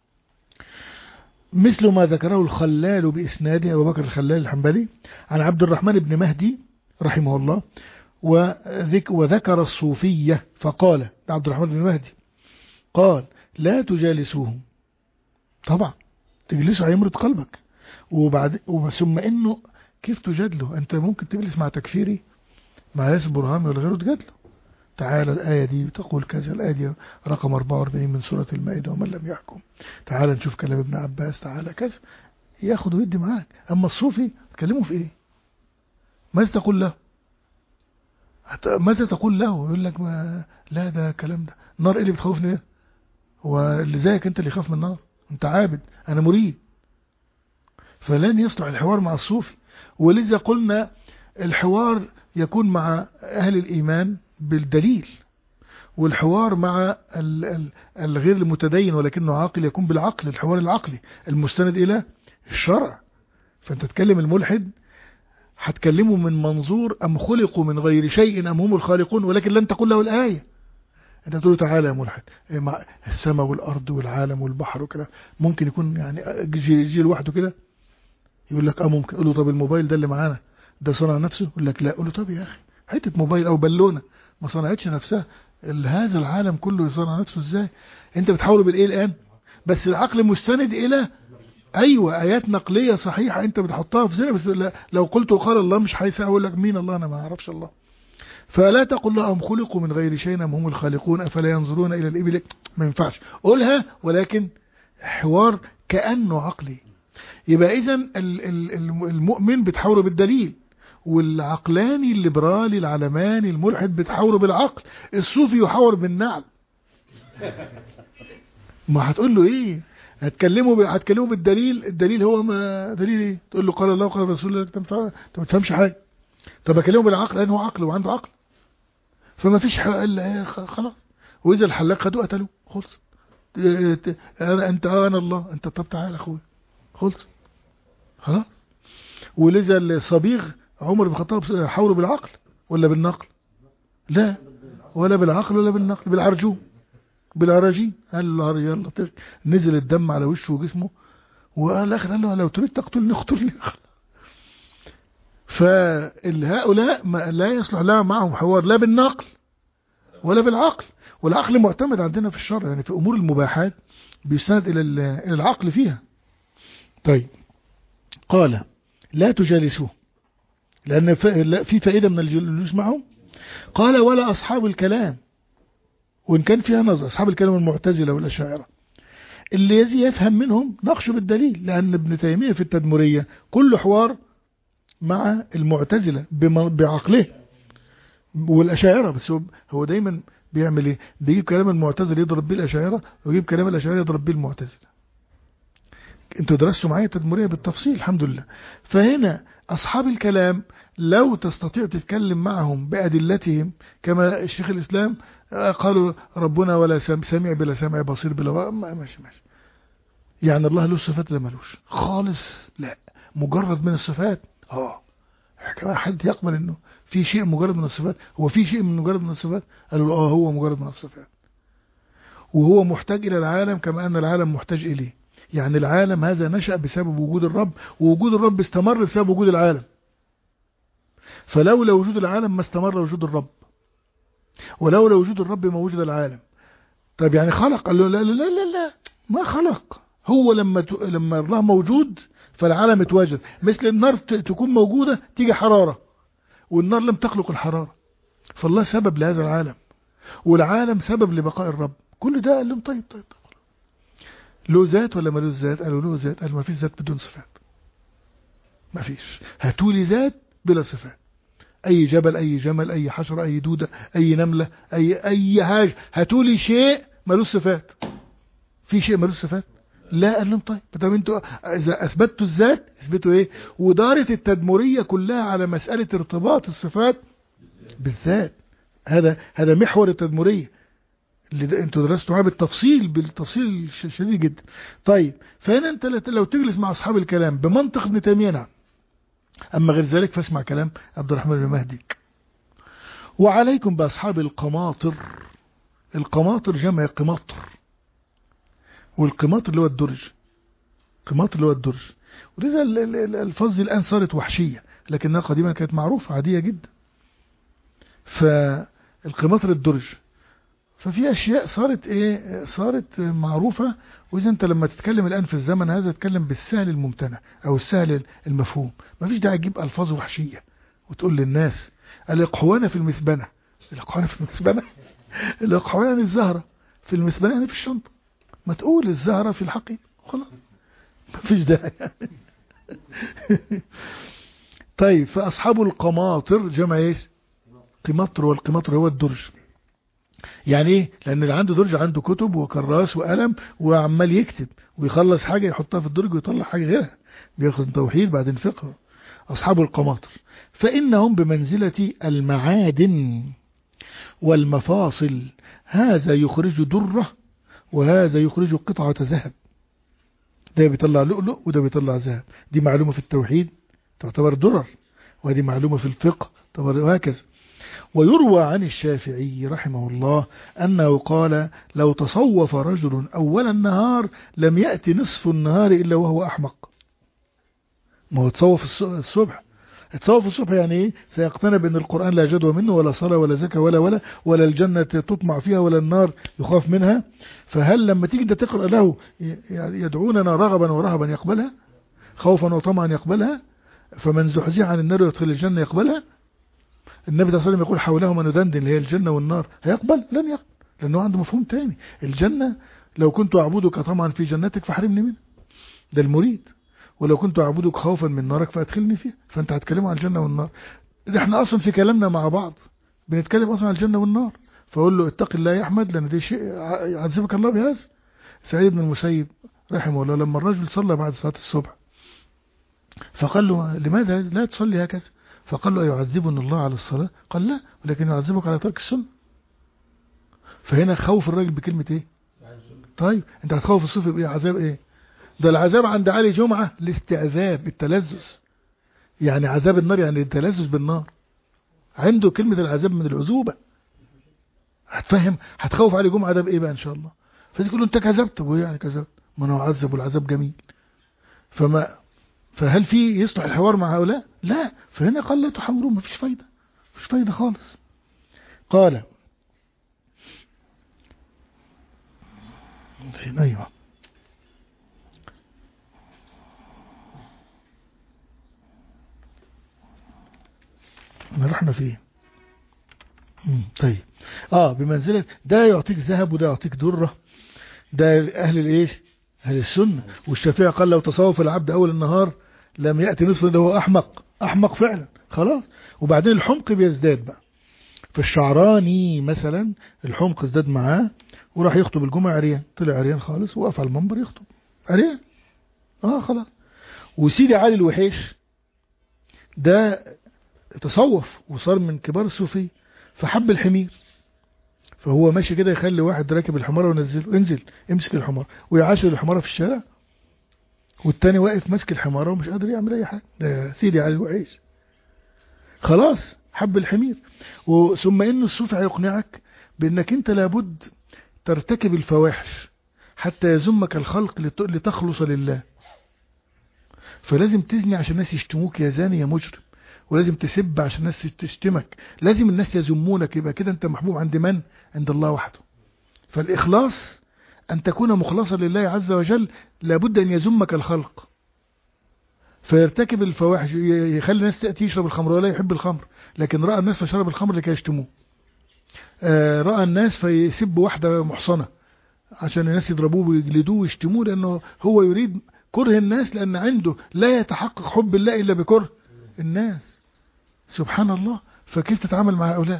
مثل ما ذكره الخلال بإسناده أبو بكر الخلال الحنبلي عن عبد الرحمن بن مهدي رحمه الله وذك وذكر الصوفية فقال ده عبد الرحمن بن مهدي قال لا تجالسوهم طبعا تجلسوا هيمرض قلبك وبعد ثم انه كيف تجادله انت ممكن تجلس مع تكفيري مع ياسر برهامي ولا غيره تجادله تعالى الآية دي بتقول كذا الآية دي رقم 44 من سورة المائدة ومن لم يحكم تعالى نشوف كلام ابن عباس تعالى كذا ياخد ويدي معاك أما الصوفي تكلمه في إيه ماذا تقول له هت- ماذا تقول له يقول لك ما لا ده كلام ده النار ايه اللي بتخوفني ايه هو اللي زيك انت اللي يخاف من النار انت عابد انا مريد فلن يصلح الحوار مع الصوفي ولذا قلنا الحوار يكون مع اهل الايمان بالدليل والحوار مع ال- ال- الغير المتدين ولكنه عاقل يكون بالعقل الحوار العقلي المستند الى الشرع فانت تكلم الملحد هتكلمه من منظور أم خلقوا من غير شيء أم هم الخالقون ولكن لن تقول له الآية أنت تقول له تعالى يا ملحد إيه مع السماء والأرض والعالم والبحر وكده ممكن يكون يعني يجي يجي لوحده كده يقول لك اه ممكن قول له طب الموبايل ده اللي معانا ده صنع نفسه يقول لك لا قول له طب يا أخي حتة موبايل أو بالونة ما صنعتش نفسها ال- هذا العالم كله يصنع نفسه ازاي انت بتحاوله بالايه الآن بس العقل مستند إلى ايوه ايات نقليه صحيحه انت بتحطها في ذهنك بس لا- لو قلت قال الله مش هيسع اقول لك مين الله انا ما اعرفش الله فلا تقل لهم خلقوا من غير شيء ام هم الخالقون افلا ينظرون الى الابل ما ينفعش قولها ولكن حوار كانه عقلي يبقى اذا ال- ال- الم- المؤمن بتحاوره بالدليل والعقلاني الليبرالي العلماني الملحد بتحاوره بالعقل الصوفي يحاور بالنعل ما هتقول له ايه هتكلمه ب... هتكلمه بالدليل الدليل هو ما دليل ايه تقول له قال الله وقال رسول الله انت ما انت ما تفهمش حاجه طب اكلمه بالعقل لان هو عقل وعنده عقل فما فيش حق الا إيه، خ- خلاص واذا الحلاق خدوه قتلوه خلص ت- ت- انا انت آه انا الله انت طب تعالى يا اخويا خلص خلاص ولذا الصبيغ عمر بن الخطاب حاوره بالعقل ولا بالنقل لا ولا بالعقل ولا بالنقل بالعرجوم بالعراجين قال له يلا طير. نزل الدم على وشه وجسمه وقال اخر قال له لو تريد تقتلني اقتلني فهؤلاء ما لا يصلح لها معهم حوار لا بالنقل ولا بالعقل والعقل معتمد عندنا في الشرع يعني في امور المباحات بيستند الى ال- الى العقل فيها طيب قال لا تجالسوه لان ف- لا- في فائده من الجلوس معهم قال ولا اصحاب الكلام وإن كان فيها نظر أصحاب الكلام المعتزلة والأشاعرة اللي يزي يفهم منهم نقش بالدليل لأن ابن تيمية في التدمرية كل حوار مع المعتزلة بم- بعقله والأشاعرة بس هو هو دايما بيعمل ايه بيجيب كلام المعتزلة يضرب بيه الأشاعرة ويجيب كلام الأشاعرة يضرب بيه المعتزلة انتوا درستوا معايا التدمرية بالتفصيل الحمد لله فهنا أصحاب الكلام لو تستطيع تتكلم معهم بأدلتهم كما الشيخ الإسلام آه، قالوا ربنا ولا سم- سميع بلا سمع بصير بلا و- ما- ماشي ماشي يعني الله له صفات لا ملوش خالص لا مجرد من الصفات اه كمان حد يقبل انه في شيء مجرد من الصفات هو في شيء من مجرد من الصفات قالوا له اه هو مجرد من الصفات وهو محتاج الى العالم كما ان العالم محتاج اليه يعني العالم هذا نشأ بسبب وجود الرب ووجود الرب استمر بسبب وجود العالم فلولا وجود العالم ما استمر وجود الرب ولولا وجود الرب ما وجد العالم طب يعني خلق قال له لا لا لا لا, لا ما خلق هو لما ت... لما الله موجود فالعالم اتوجد مثل النار ت... تكون موجودة تيجي حرارة والنار لم تخلق الحرارة فالله سبب لهذا العالم والعالم سبب لبقاء الرب كل ده قال لهم طيب طيب, طيب. له ذات ولا ملوش ذات قالوا له ذات قالوا ما فيش ذات بدون صفات ما فيش هاتوا لي ذات بلا صفات اي جبل اي جمل اي حشرة اي دودة اي نملة اي اي حاجة هاتوا لي شيء ملوش صفات في شيء ملوش صفات لا قال لهم طيب طب انتوا اذا اثبتوا الذات اثبتوا ايه ودارت التدمرية كلها على مسألة ارتباط الصفات بالذات هذا هذا محور التدمرية اللي ده انتوا درستوا معاه بالتفصيل بالتفصيل شديد جدا طيب فهنا انت لو تجلس مع اصحاب الكلام بمنطق ابن تيميه نعم اما غير ذلك فاسمع كلام عبد الرحمن بن مهدي وعليكم باصحاب القماطر القماطر جمع قماطر والقماطر اللي هو الدرج قماطر اللي هو الدرج ولذا الالفاظ دي الان صارت وحشيه لكنها قديما كانت معروفه عاديه جدا فالقماطر الدرج ففي اشياء صارت ايه صارت معروفة واذا انت لما تتكلم الان في الزمن هذا تتكلم بالسهل الممتنع او السهل المفهوم ما فيش داعي تجيب الفاظ وحشية وتقول للناس الاقحوانة في المثبنة الاقحوانة في المثبنة الاقحوانة يعني الزهرة في المثبنة يعني في الشنطة ما تقول الزهرة في الحقيقة خلاص ما فيش داعي طيب فاصحاب القماطر جمع ايش قماطر والقماطر هو الدرج يعني ايه لان اللي عنده درج عنده كتب وكراس وقلم وعمال يكتب ويخلص حاجة يحطها في الدرج ويطلع حاجة غيرها بياخد توحيد بعدين فقه اصحاب القماطر فانهم بمنزلة المعادن والمفاصل هذا يخرج درة وهذا يخرج قطعة ذهب ده بيطلع لؤلؤ وده بيطلع ذهب دي معلومة في التوحيد تعتبر درر وهذه معلومة في الفقه تعتبر وهكذا ويروى عن الشافعي رحمه الله أنه قال لو تصوف رجل أول النهار لم يأتي نصف النهار إلا وهو أحمق ما هو تصوف الصبح تصوف الصبح يعني ايه سيقتنى بأن القرآن لا جدوى منه ولا صلاة ولا زكاة ولا ولا ولا الجنة تطمع فيها ولا النار يخاف منها فهل لما تيجي انت تقرأ له يدعوننا رغبا ورهبا يقبلها خوفا وطمعا يقبلها فمن زحزح عن النار يدخل الجنة يقبلها النبي صلى الله عليه وسلم يقول حولهما ندندن اللي هي الجنة والنار هيقبل لن يقبل لأنه عنده مفهوم تاني الجنة لو كنت أعبدك طمعا في جنتك فحرمني منها ده المريد ولو كنت أعبدك خوفا من نارك فأدخلني فيها فأنت هتكلموا عن الجنة والنار ده احنا أصلا في كلامنا مع بعض بنتكلم أصلا عن الجنة والنار فأقول له اتق الله يا أحمد لأن ده شيء يعذبك الله بهذا سعيد بن المسيب رحمه الله لما الرجل صلى بعد صلاة الصبح فقال له لماذا لا تصلي هكذا فقال له يعذبني الله على الصلاة قال لا ولكن يعذبك على ترك السنة فهنا خوف الراجل بكلمة ايه طيب انت هتخوف الصوفي بايه عذاب ايه ده العذاب عند علي جمعة الاستعذاب التلذذ يعني عذاب النار يعني التلذذ بالنار عنده كلمة العذاب من العذوبة هتفهم هتخوف علي جمعة ده بايه بقى ان شاء الله فتقول له انت كذبت وايه يعني كذبت ما انا اعذب والعذاب جميل فما فهل في يصلح الحوار مع هؤلاء لا فهنا قال لا تحاورون ما فيش فايدة مفيش فايدة خالص قال ايوه احنا رحنا فيه طيب اه بمنزلة ده يعطيك ذهب وده يعطيك درة ده اهل الايش اهل السنة والشافعي قال لو تصوف العبد اول النهار لم يأتي نصف ده هو احمق احمق فعلا خلاص وبعدين الحمق بيزداد بقى فالشعراني مثلا الحمق ازداد معاه وراح يخطب الجمعة عريان طلع عريان خالص وقف على المنبر يخطب عريان اه خلاص وسيدي علي الوحيش ده تصوف وصار من كبار الصوفية فحب الحمير فهو ماشي كده يخلي واحد راكب الحمار وينزله انزل امسك الحمار ويعاشر الحمار في الشارع والتاني واقف ماسك الحمارة ومش قادر يعمل اي حاجة ده سيدي علي الوعيش خلاص حب الحمير ثم ان الصوفي هيقنعك بانك انت لابد ترتكب الفواحش حتى يذمك الخلق لت- لتخلص لله فلازم تزني عشان الناس يشتموك يا زاني يا مجرم ولازم تسب عشان الناس تشتمك لازم الناس يذمونك يبقى كده انت محبوب عند من عند الله وحده فالإخلاص أن تكون مخلصا لله عز وجل لابد أن يذمك الخلق فيرتكب الفواحش ي- يخلي الناس تأتي يشرب الخمر ولا يحب الخمر لكن رأى الناس فشرب الخمر لكي يشتموه آه، رأى الناس فيسب واحدة محصنة عشان الناس يضربوه ويجلدوه ويشتموه لأنه هو يريد كره الناس لأن عنده لا يتحقق حب الله إلا بكره الناس سبحان الله فكيف تتعامل مع هؤلاء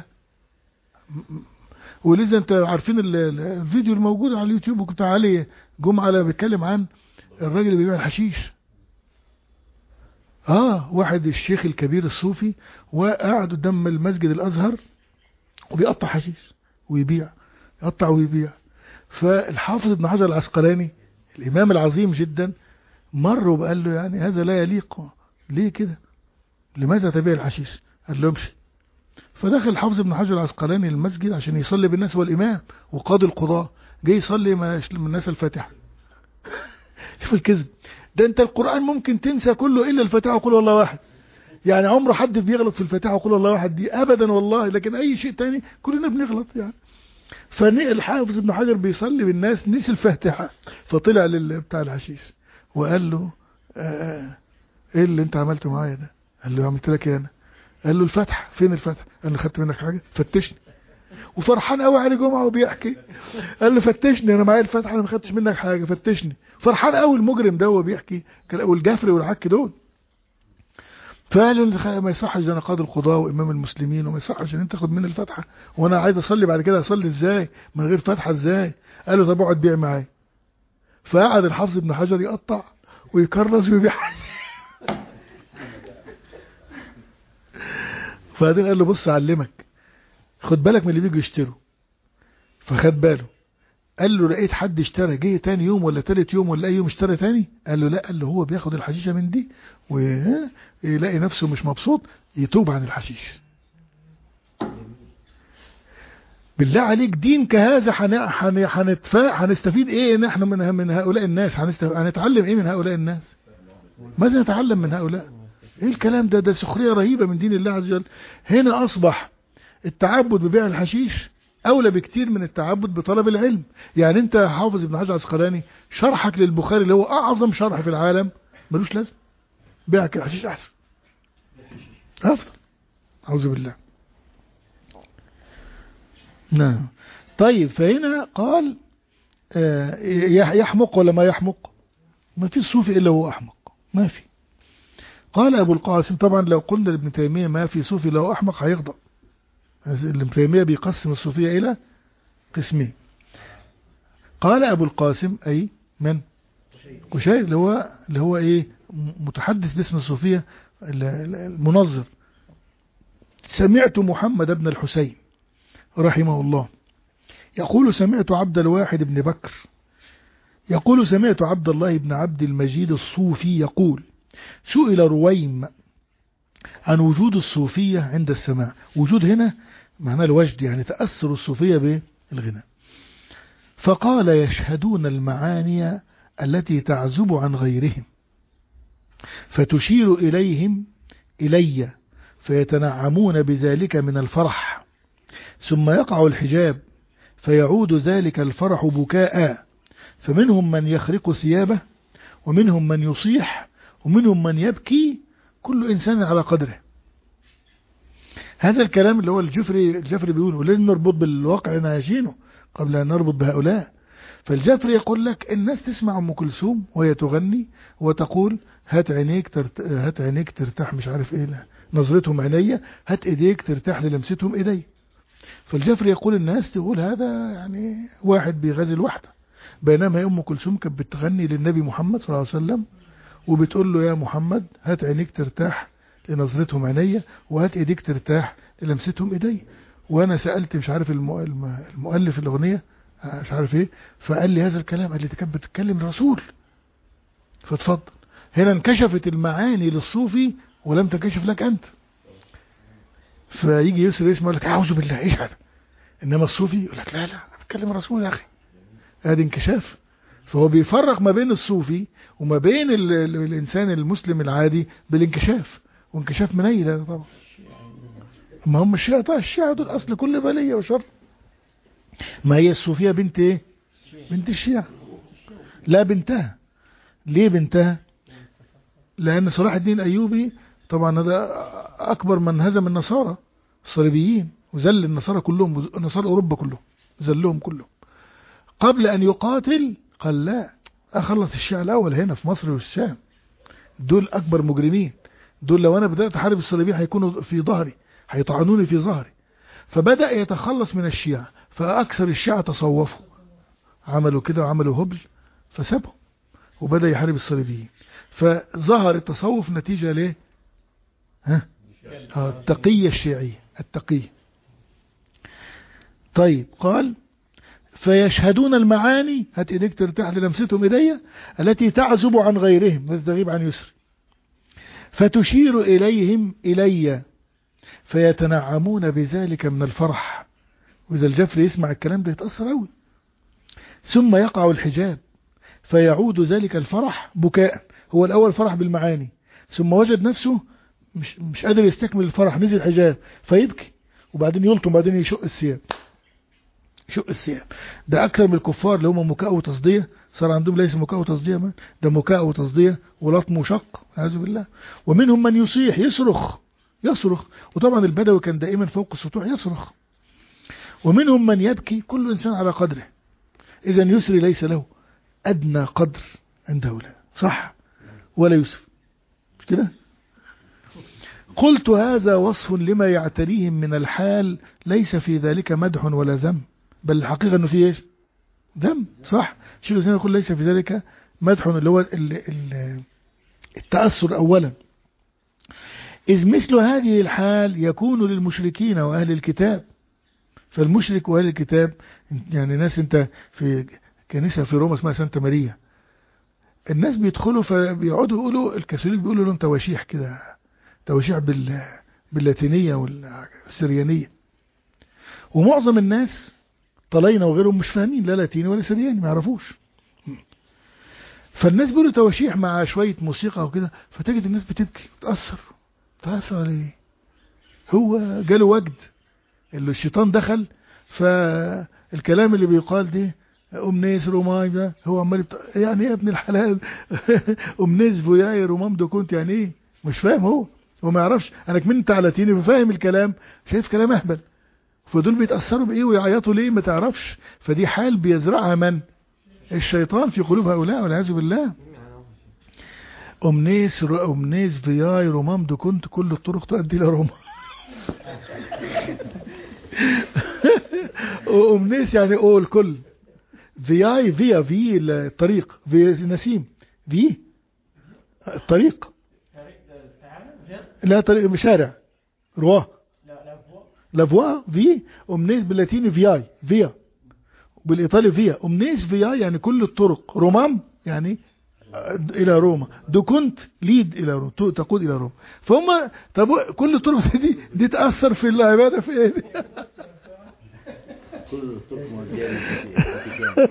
ولذا انت عارفين ال- ال- الفيديو الموجود على اليوتيوب وكنت علي جمعة اللي بيتكلم عن الراجل اللي بيبيع الحشيش اه واحد الشيخ الكبير الصوفي وقاعد قدام المسجد الازهر وبيقطع حشيش ويبيع يقطع ويبيع فالحافظ ابن حجر العسقلاني الامام العظيم جدا مر وقال له يعني هذا لا يليق ليه كده لماذا تبيع الحشيش قال له امشي فدخل الحافظ ابن حجر العسقلاني المسجد عشان يصلي بالناس هو الامام وقاضي القضاة جاي يصلي ما يشل- من الناس الفاتحة شوف الكذب ده انت القرآن ممكن تنسى كله الا الفاتحة وقول والله واحد يعني عمره حد بيغلط في الفاتحة وقول الله واحد دي ابدا والله لكن اي شيء تاني كلنا بنغلط يعني فالحافظ ابن حجر بيصلي بالناس نسي الفاتحة فطلع لل- بتاع الحشيش وقال له آه ايه اللي انت عملته معايا ده قال له عملت لك ايه انا قال له الفتح فين الفتح قال له خدت منك حاجة فتشني وفرحان قوي علي جمعة وبيحكي قال له فتشني انا معايا الفتح انا ما خدتش منك حاجة فتشني فرحان قوي المجرم ده وهو بيحكي كان- والجفري والعك دول فقالوا له خ- ما يصحش ده انا قاضي القضاء وامام المسلمين وما يصحش ان انت تاخد مني الفتحة وانا عايز اصلي بعد كده اصلي ازاي من غير فتحة ازاي قال له طب اقعد بيع معايا فقعد الحافظ ابن حجر يقطع ويكرس ويبيع فبعدين قال له بص اعلمك خد بالك من اللي بيجوا يشتروا فخد باله قال له لقيت حد اشترى جه تاني يوم ولا تالت يوم ولا اي يوم اشترى تاني قال له لا قال له هو بياخد الحشيشة من دي ويلاقي نفسه مش مبسوط يتوب عن الحشيش بالله عليك دين كهذا حن- حن- حنتفا هنستفيد ايه ان احنا من من هؤلاء الناس هنست- هنتعلم ايه من هؤلاء الناس ماذا نتعلم من هؤلاء ايه الكلام ده ده سخرية رهيبة من دين الله عز وجل هنا اصبح التعبد ببيع الحشيش اولى بكتير من التعبد بطلب العلم يعني انت حافظ ابن حجر العسقلاني شرحك للبخاري اللي هو اعظم شرح في العالم ملوش لازم بيعك الحشيش احسن افضل اعوذ بالله نعم طيب فهنا قال آه، يح- يحمق ولا ما يحمق ما في صوفي الا هو احمق ما في قال ابو القاسم طبعا لو قلنا لابن تيميه ما في صوفي لو احمق هيغضب ابن تيميه بيقسم الصوفيه الى قسمين قال ابو القاسم اي من قشير اللي هو اللي هو ايه م- متحدث باسم الصوفيه ال- ال- المنظر سمعت محمد بن الحسين رحمه الله يقول سمعت عبد الواحد بن بكر يقول سمعت عبد الله بن عبد المجيد الصوفي يقول سئل رويم عن وجود الصوفية عند السماع وجود هنا معناه الوجد يعني تأثر الصوفية بالغناء فقال يشهدون المعاني التي تعزب عن غيرهم فتشير إليهم إلي فيتنعمون بذلك من الفرح ثم يقع الحجاب فيعود ذلك الفرح بكاء فمنهم من يخرق ثيابه ومنهم من يصيح ومنهم من يبكي كل إنسان على قدره هذا الكلام اللي هو الجفري الجفري بيقوله لازم نربط بالواقع اللي عايشينه قبل أن نربط بهؤلاء فالجفري يقول لك الناس تسمع أم كلثوم وهي تغني وتقول هات عينيك ترت... هات عينيك ترتاح مش عارف ايه لا. نظرتهم عينيا هات ايديك ترتاح للمستهم ايدي فالجفري يقول الناس تقول هذا يعني واحد بيغازل واحدة بينما هي ام كلثوم كانت بتغني للنبي محمد صلى الله عليه وسلم وبتقول له يا محمد هات عينيك ترتاح لنظرتهم عينيا وهات ايديك ترتاح للمستهم ايدي وانا سألت مش عارف الم- الم- المؤلف الاغنية آه، مش عارف ايه فقال لي هذا الكلام قال لي دي كانت بتتكلم الرسول فتفضل هنا انكشفت المعاني للصوفي ولم تنكشف لك أنت فيجي يسر اسمه يقول لك أعوذ بالله إيش هذا إنما الصوفي يقول لك لا لا بتكلم الرسول يا أخي هذا انكشاف فهو بيفرق ما بين الصوفي وما بين ال ال الإنسان المسلم العادي بالانكشاف وانكشاف منيل هذا طبعا ما هم الشيعة طبعا الشيعة دول أصل كل بلية وشر ما هي الصوفية بنت ايه بنت الشيعة لا بنتها ليه بنتها لأن صلاح الدين الأيوبي طبعا هذا أكبر من هزم النصارى الصليبيين وذل النصارى كلهم نصارى أوروبا كلهم ذلهم كلهم قبل أن يقاتل قال لا أخلص الشيعة الأول هنا في مصر والشام دول أكبر مجرمين دول لو أنا بدأت أحارب الصليبيين هيكونوا في ظهري هيطعنوني في ظهري فبدأ يتخلص من الشيعة فأكثر الشيعة تصوفوا عملوا كده وعملوا هبل فسابهم وبدأ يحارب الصليبيين فظهر التصوف نتيجة ليه ها آه، التقية الشيعية التقية طيب قال فيشهدون المعاني هات ايديك ترتاح للمستهم ايديا التي تعزب عن غيرهم التي تغيب عن يسر فتشير إليهم إلي فيتنعمون بذلك من الفرح وإذا الجفر يسمع الكلام ده يتأثر أوي ثم يقع الحجاب فيعود ذلك الفرح بكاء هو الأول فرح بالمعاني ثم وجد نفسه مش, مش قادر يستكمل الفرح نزل حجاب فيبكي وبعدين يلطم وبعدين يشق الثياب شق الثياب ده أكثر من الكفار اللي هم مكاء وتصدية صار عندهم ليس مكاء وتصدية ما ده مكاء وتصدية ولطم وشق والعياذ بالله ومنهم من يصيح يصرخ يصرخ وطبعا البدوي كان دائما فوق السطوح يصرخ ومنهم من يبكي كل إنسان على قدره إذا يسري ليس له أدنى قدر عند هؤلاء صح ولا يسر مش كده قلت هذا وصف لما يعتريهم من الحال ليس في ذلك مدح ولا ذم بل الحقيقة أنه فيه إيش ذم صح شيخ الإسلام يقول ليس في ذلك مدح اللي هو ال- ال- التأثر أولا إذ مثل هذه الحال يكون للمشركين وأهل الكتاب فالمشرك وأهل الكتاب يعني ناس انت في كنيسة في روما اسمها سانتا ماريا الناس بيدخلوا فبيقعدوا يقولوا الكاثوليك بيقولوا لهم تواشيح كده تواشيح بال باللاتينية والسريانية ومعظم الناس طلينا وغيرهم مش فاهمين لا لاتيني ولا سرياني ما يعرفوش فالناس بيقولوا تواشيح مع شوية موسيقى وكده فتجد الناس بتبكي تأثر تأثر ليه هو جاله وجد اللي الشيطان دخل فالكلام اللي بيقال ده أمنيس روماي ده هو عمال يبت... يعني ايه يا ابن الحلال أمنيس فوياي رومام ده كنت يعني ايه مش فاهم هو هو ما يعرفش انا كمان انت لاتيني ففاهم الكلام شايف كلام اهبل فدول بيتأثروا بايه ويعيطوا ليه ما تعرفش فدي حال بيزرعها من الشيطان في قلوب هؤلاء والعياذ بالله أمنيس رو... أمنيس فياي رومام ده كنت كل الطرق تؤدي إلى روما أمنيس يعني أو الكل فياي فيا في الطريق في نسيم في الطريق لا طريق شارع رواه لافوا في أمنيس باللاتيني فياي فيا بالإيطالي فيا أمنيس فيا يعني كل الطرق رومام يعني إلى روما دو كنت ليد إلى روما تقود إلى روما فهم طب كل الطرق دي دي تأثر في العبادة في إيه دي؟ كل الطرق مودية للفاتيكان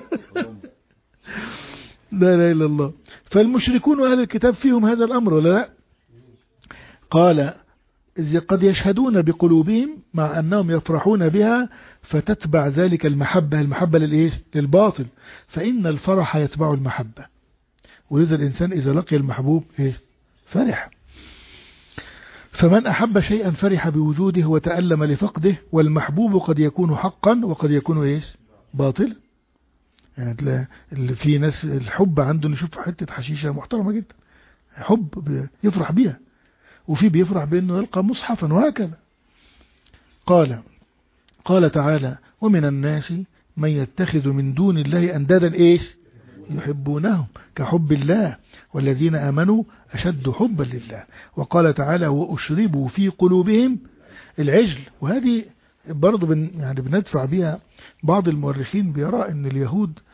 لا اله الا الله فالمشركون واهل الكتاب فيهم هذا الامر ولا لا قال إذ قد يشهدون بقلوبهم مع أنهم يفرحون بها فتتبع ذلك المحبة المحبة للإيش للباطل فإن الفرح يتبع المحبة ولذا الإنسان إذا لقي المحبوب إيه فرح فمن أحب شيئا فرح بوجوده وتألم لفقده والمحبوب قد يكون حقا وقد يكون إيش باطل يعني تلاقي اللي في ناس الحب عنده نشوف حتة حشيشة محترمة جدا حب بي- يفرح بيها وفي بيفرح بأنه يلقى مصحفا وهكذا قال قال تعالى ومن الناس من يتخذ من دون الله أندادا إيش يحبونهم كحب الله والذين آمنوا أشد حبا لله وقال تعالى وأشربوا في قلوبهم العجل وهذه برضو بن يعني بندفع بها بعض المؤرخين بيرى أن اليهود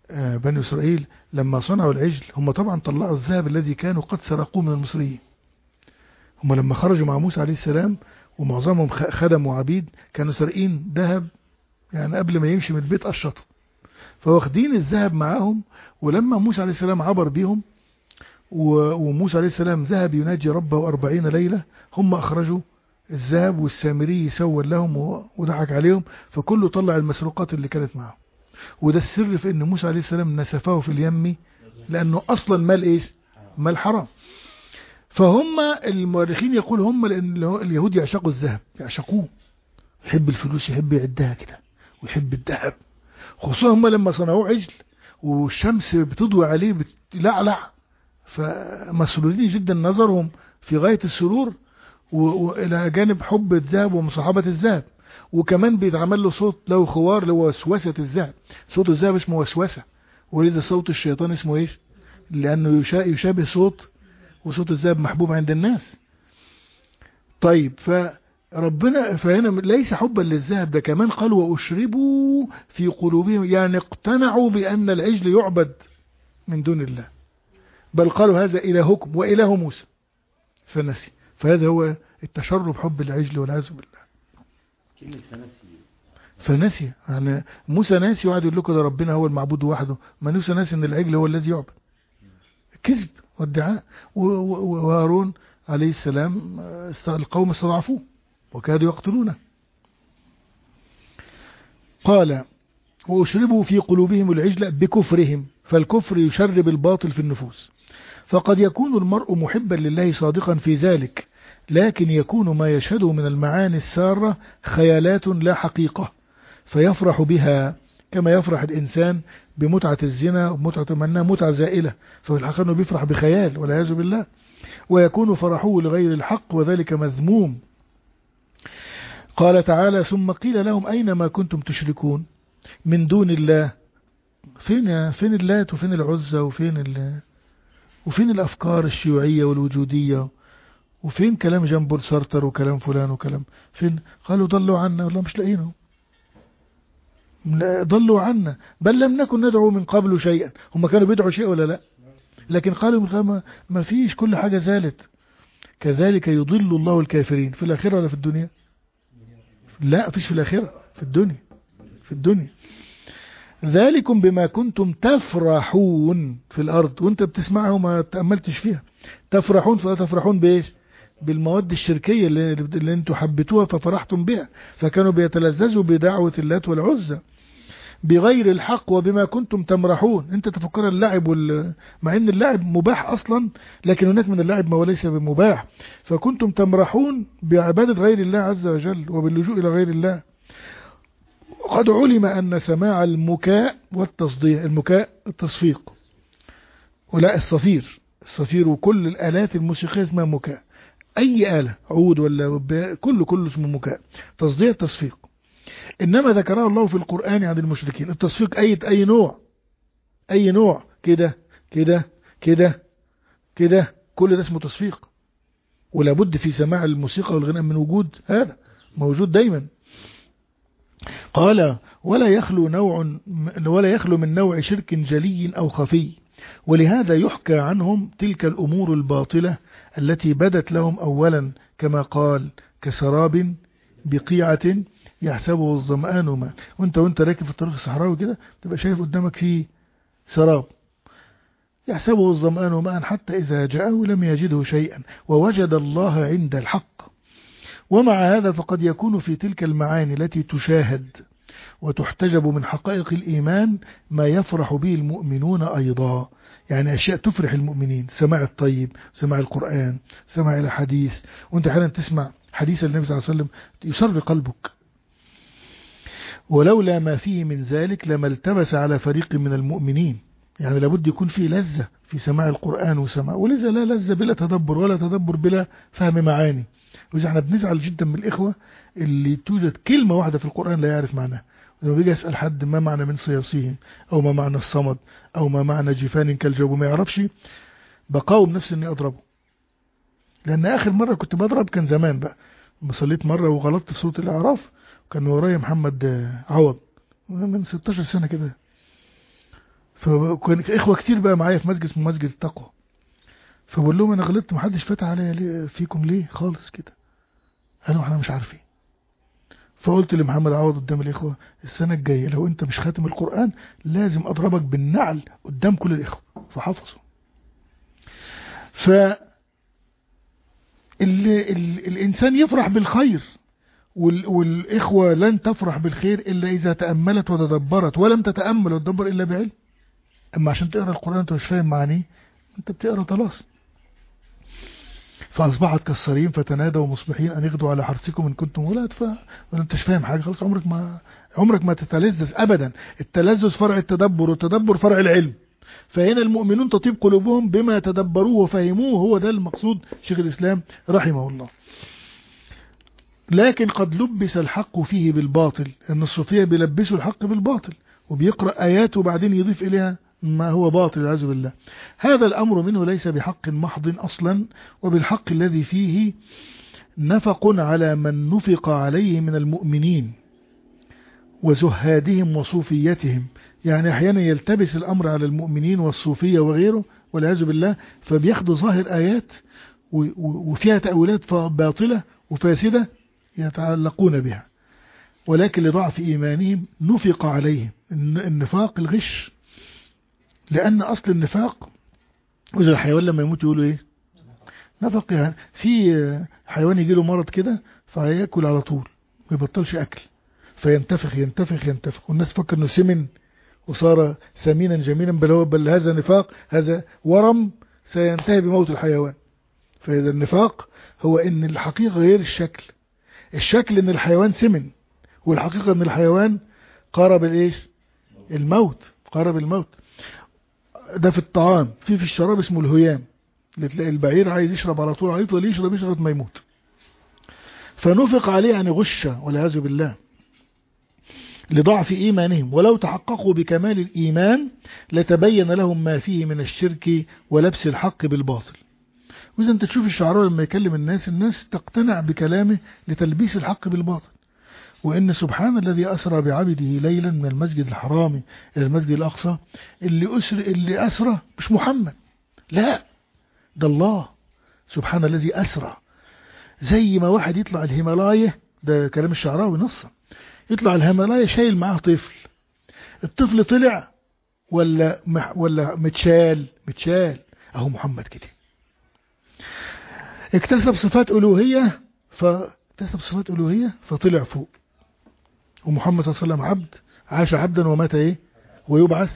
آه، بني إسرائيل لما صنعوا العجل هم طبعا طلعوا الذهب الذي كانوا قد سرقوه من المصريين هم لما خرجوا مع موسى عليه السلام ومعظمهم خ- خدم وعبيد كانوا سارقين ذهب يعني قبل ما يمشي من البيت قشطه فواخدين الذهب معاهم ولما موسى عليه السلام عبر بيهم و- وموسى عليه السلام ذهب يناجي ربه أربعين ليلة هم أخرجوا الذهب والسامري سول لهم و- وضحك عليهم فكله طلع المسروقات اللي كانت معه وده السر في ان موسى عليه السلام نسفه في اليم لانه اصلا مال ايش مال حرام فهم المؤرخين يقول هم لان اليهود يعشقوا الذهب يعشقوه يحب الفلوس يحب يعدها كده ويحب الذهب خصوصا هم لما صنعوه عجل والشمس بتضوي عليه بتلعلع فمسرورين جدا نظرهم في غاية السرور و- والى جانب حب الذهب ومصاحبة الذهب وكمان بيتعمل له صوت له خوار اللي هو وسوسة الذهب صوت الذهب اسمه وسوسة ولذا صوت الشيطان اسمه ايش لانه يشا- يشابه صوت وصوت الذهب محبوب عند الناس طيب فربنا فهنا ليس حبا للذهب ده كمان قال واشربوا في قلوبهم يعني اقتنعوا بان العجل يعبد من دون الله بل قالوا هذا الهكم واله موسى فنسي فهذا هو التشرب حب العجل والعياذ بالله كلمة فنسي فنسي يعني موسى ناسي وقعد يقول لكم ده ربنا هو المعبود وحده ما موسى ناسي ان العجل هو الذي يعبد كذب وادعاء و- و- وهارون عليه السلام است- القوم استضعفوه وكادوا يقتلونه قال وأشربوا في قلوبهم العجل بكفرهم فالكفر يشرب الباطل في النفوس فقد يكون المرء محبا لله صادقا في ذلك لكن يكون ما يشهده من المعاني السارة خيالات لا حقيقة فيفرح بها كما يفرح الإنسان بمتعة الزنا ومتعة منها متعة زائلة ففي الحقيقة أنه بيفرح بخيال والعياذ بالله ويكون فرحه لغير الحق وذلك مذموم قال تعالى ثم قيل لهم أين ما كنتم تشركون من دون الله فين فين اللات وفين العزة وفين ال وفين الأفكار الشيوعية والوجودية وفين كلام جان بول سارتر وكلام فلان وكلام فين قالوا ضلوا عنا والله مش لاقينه لا، ضلوا عنا بل لم نكن ندعو من قبل شيئا هم كانوا بيدعوا شيء ولا لا لكن قالوا من قبل ما- ما فيش كل حاجة زالت كذلك يضل الله الكافرين في الآخرة ولا في الدنيا لا فيش في الآخرة في الدنيا في الدنيا ذلكم بما كنتم تفرحون في الأرض وانت بتسمعه ما تأملتش فيها تفرحون فلا تفرحون بإيش بالمواد الشركية اللي, اللي انتوا حبيتوها ففرحتم بها فكانوا بيتلذذوا بدعوة اللات والعزة بغير الحق وبما كنتم تمرحون انت تفكر اللعب وال... مع ان اللعب مباح اصلا لكن هناك من اللعب ما هو ليس بمباح فكنتم تمرحون بعبادة غير الله عز وجل وباللجوء الى غير الله قد علم ان سماع المكاء والتصديق المكاء التصفيق ولا الصفير الصفير وكل الالات الموسيقية اسمها مكاء اي آلة عود ولا ب- كله كله اسمه مكاء تصديق تصفيق انما ذكره الله في القرآن عن المشركين التصفيق اي اي نوع اي نوع كده كده كده كده كل ده اسمه تصفيق ولا بد في سماع الموسيقى والغناء من وجود هذا موجود دايما قال ولا يخلو نوع ولا يخلو من نوع شرك جلي أو خفي ولهذا يحكى عنهم تلك الأمور الباطلة التي بدت لهم أولا كما قال كسراب بقيعة يحسبه الظمآن ماء وانت وانت راكب في الطريق الصحراوي كده تبقى شايف قدامك فيه سراب يحسبه الظمآن ماء حتى إذا جاءه لم يجده شيئا ووجد الله عند الحق ومع هذا فقد يكون في تلك المعاني التي تشاهد وتحتجب من حقائق الإيمان ما يفرح به المؤمنون أيضا يعني أشياء تفرح المؤمنين سماع الطيب سماع القرآن سماع الحديث وانت حالا تسمع حديث النبي صلى الله عليه وسلم يسر قلبك ولولا ما فيه من ذلك لما التبس على فريق من المؤمنين يعني لابد يكون فيه لذة في سماع القرآن وسماع ولذا لا لذة بلا تدبر ولا تدبر بلا فهم معاني وإذا احنا بنزعل جدا من الإخوة اللي توجد كلمة واحدة في القرآن لا يعرف معناها لما بيجي يسأل حد ما معنى من صياصيهم أو ما معنى الصمد أو ما معنى جفان كالجواب وما يعرفش بقاوم نفسي إني أضربه لأن آخر مرة كنت بضرب كان زمان بقى لما صليت مرة وغلطت في سورة الأعراف كان ورايا محمد عوض من 16 سنة كده فكان اخوه كتير بقى معايا في مسجد اسمه مسجد التقوى فبقول لهم انا غلطت محدش فتح عليا ليه فيكم ليه خالص كده قالوا احنا مش عارفين فقلت لمحمد عوض قدام الاخوه السنه الجايه لو انت مش خاتم القران لازم اضربك بالنعل قدام كل الاخوه فحفظوا ف ال... ال... الانسان يفرح بالخير وال... والاخوه لن تفرح بالخير الا اذا تاملت وتدبرت ولم تتامل وتدبر الا بعلم اما عشان تقرا القران انت مش فاهم معانيه انت بتقرا طلاس فاصبحت كالصريم فتنادوا مصبحين ان يغدوا على حرثكم ان كنتم ولاد ف ولا انتش فاهم حاجه خلاص عمرك ما عمرك ما تتلذذ ابدا التلذذ فرع التدبر والتدبر فرع العلم فهنا المؤمنون تطيب قلوبهم بما تدبروه وفهموه هو ده المقصود شيخ الاسلام رحمه الله لكن قد لبس الحق فيه بالباطل ان الصوفيه بيلبسوا الحق بالباطل وبيقرا ايات وبعدين يضيف اليها ما هو باطل والعياذ بالله هذا الأمر منه ليس بحق محض أصلا وبالحق الذي فيه نفق على من نفق عليه من المؤمنين وزهادهم وصوفيتهم يعني أحيانا يلتبس الأمر على المؤمنين والصوفية وغيره والعياذ بالله فبياخدوا ظاهر آيات وفيها تأويلات باطلة وفاسدة يتعلقون بها ولكن لضعف إيمانهم نفق عليهم النفاق الغش لأن أصل النفاق وإذا الحيوان لما يموت يقولوا إيه نفق يعني في حيوان يجي له مرض كده فهياكل على طول ما يبطلش أكل فينتفخ ينتفخ ينتفخ والناس فكر إنه سمن وصار سمينا جميلا بل هو بل هذا نفاق هذا ورم سينتهي بموت الحيوان فإذا النفاق هو إن الحقيقة غير الشكل الشكل إن الحيوان سمن والحقيقة إن الحيوان قارب الإيش الموت قارب الموت ده في الطعام في في الشراب اسمه الهيام اللي تلاقي البعير عايز يشرب على طول هيفضل يشرب يشرب ما يموت فنفق عليه يعني غشة والعياذ بالله لضعف إيمانهم ولو تحققوا بكمال الإيمان لتبين لهم ما فيه من الشرك ولبس الحق بالباطل وإذا أنت تشوف الشعراء لما يكلم الناس الناس تقتنع بكلامه لتلبيس الحق بالباطل وإن سبحان الذي أسرى بعبده ليلا من المسجد الحرام إلى المسجد الأقصى اللي أسر اللي أسرى مش محمد لا ده الله سبحان الذي أسرى زي ما واحد يطلع الهيمالايا ده كلام الشعراوي نصا يطلع الهيمالايا شايل معاه طفل الطفل طلع ولا مح ولا متشال متشال اهو محمد كده اكتسب صفات ألوهية فاكتسب صفات ألوهية فطلع فوق ومحمد صلى الله عليه وسلم عبد عاش عبدا ومات ايه ويبعث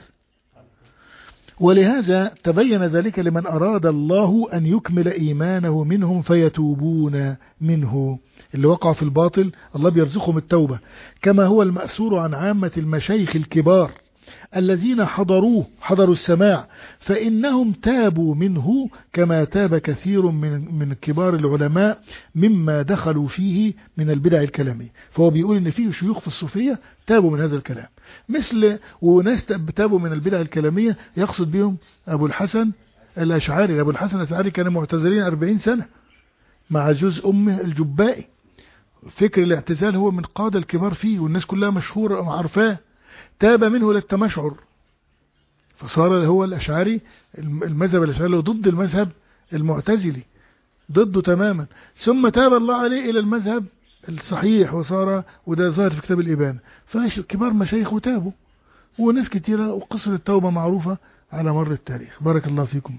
ولهذا تبين ذلك لمن أراد الله أن يكمل إيمانه منهم فيتوبون منه اللي وقعوا في الباطل الله بيرزقهم التوبة كما هو المأسور عن عامة المشايخ الكبار الذين حضروه حضروا السماع فإنهم تابوا منه كما تاب كثير من من كبار العلماء مما دخلوا فيه من البدع الكلامية فهو بيقول إن فيه شيوخ في الصوفية تابوا من هذا الكلام مثل وناس تابوا من البدع الكلامية يقصد بهم أبو الحسن الأشعري أبو الحسن الأشعري كان معتزلين 40 سنة مع جزء أمه الجبائي فكر الاعتزال هو من قادة الكبار فيه والناس كلها مشهورة وعارفاه تاب منه للتمشعر فصار هو الأشعري المذهب الأشعري ضد المذهب المعتزلي ضده تماما ثم تاب الله عليه إلى المذهب الصحيح وصار وده ظاهر في كتاب الإبانة فكبار مشايخ تابوا وناس كتيرة وقصة التوبة معروفة على مر التاريخ بارك الله فيكم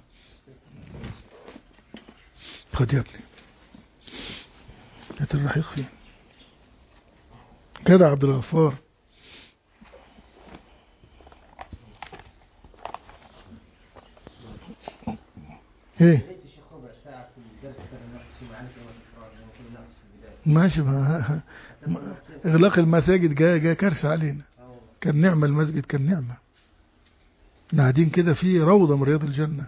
خد يا ابني هات الرحيق فين كده عبد الغفار ايه ماشي ما اغلاق المساجد جاء جاء كارثه علينا كان نعمه المسجد كان نعمه قاعدين كده في روضه من رياض الجنه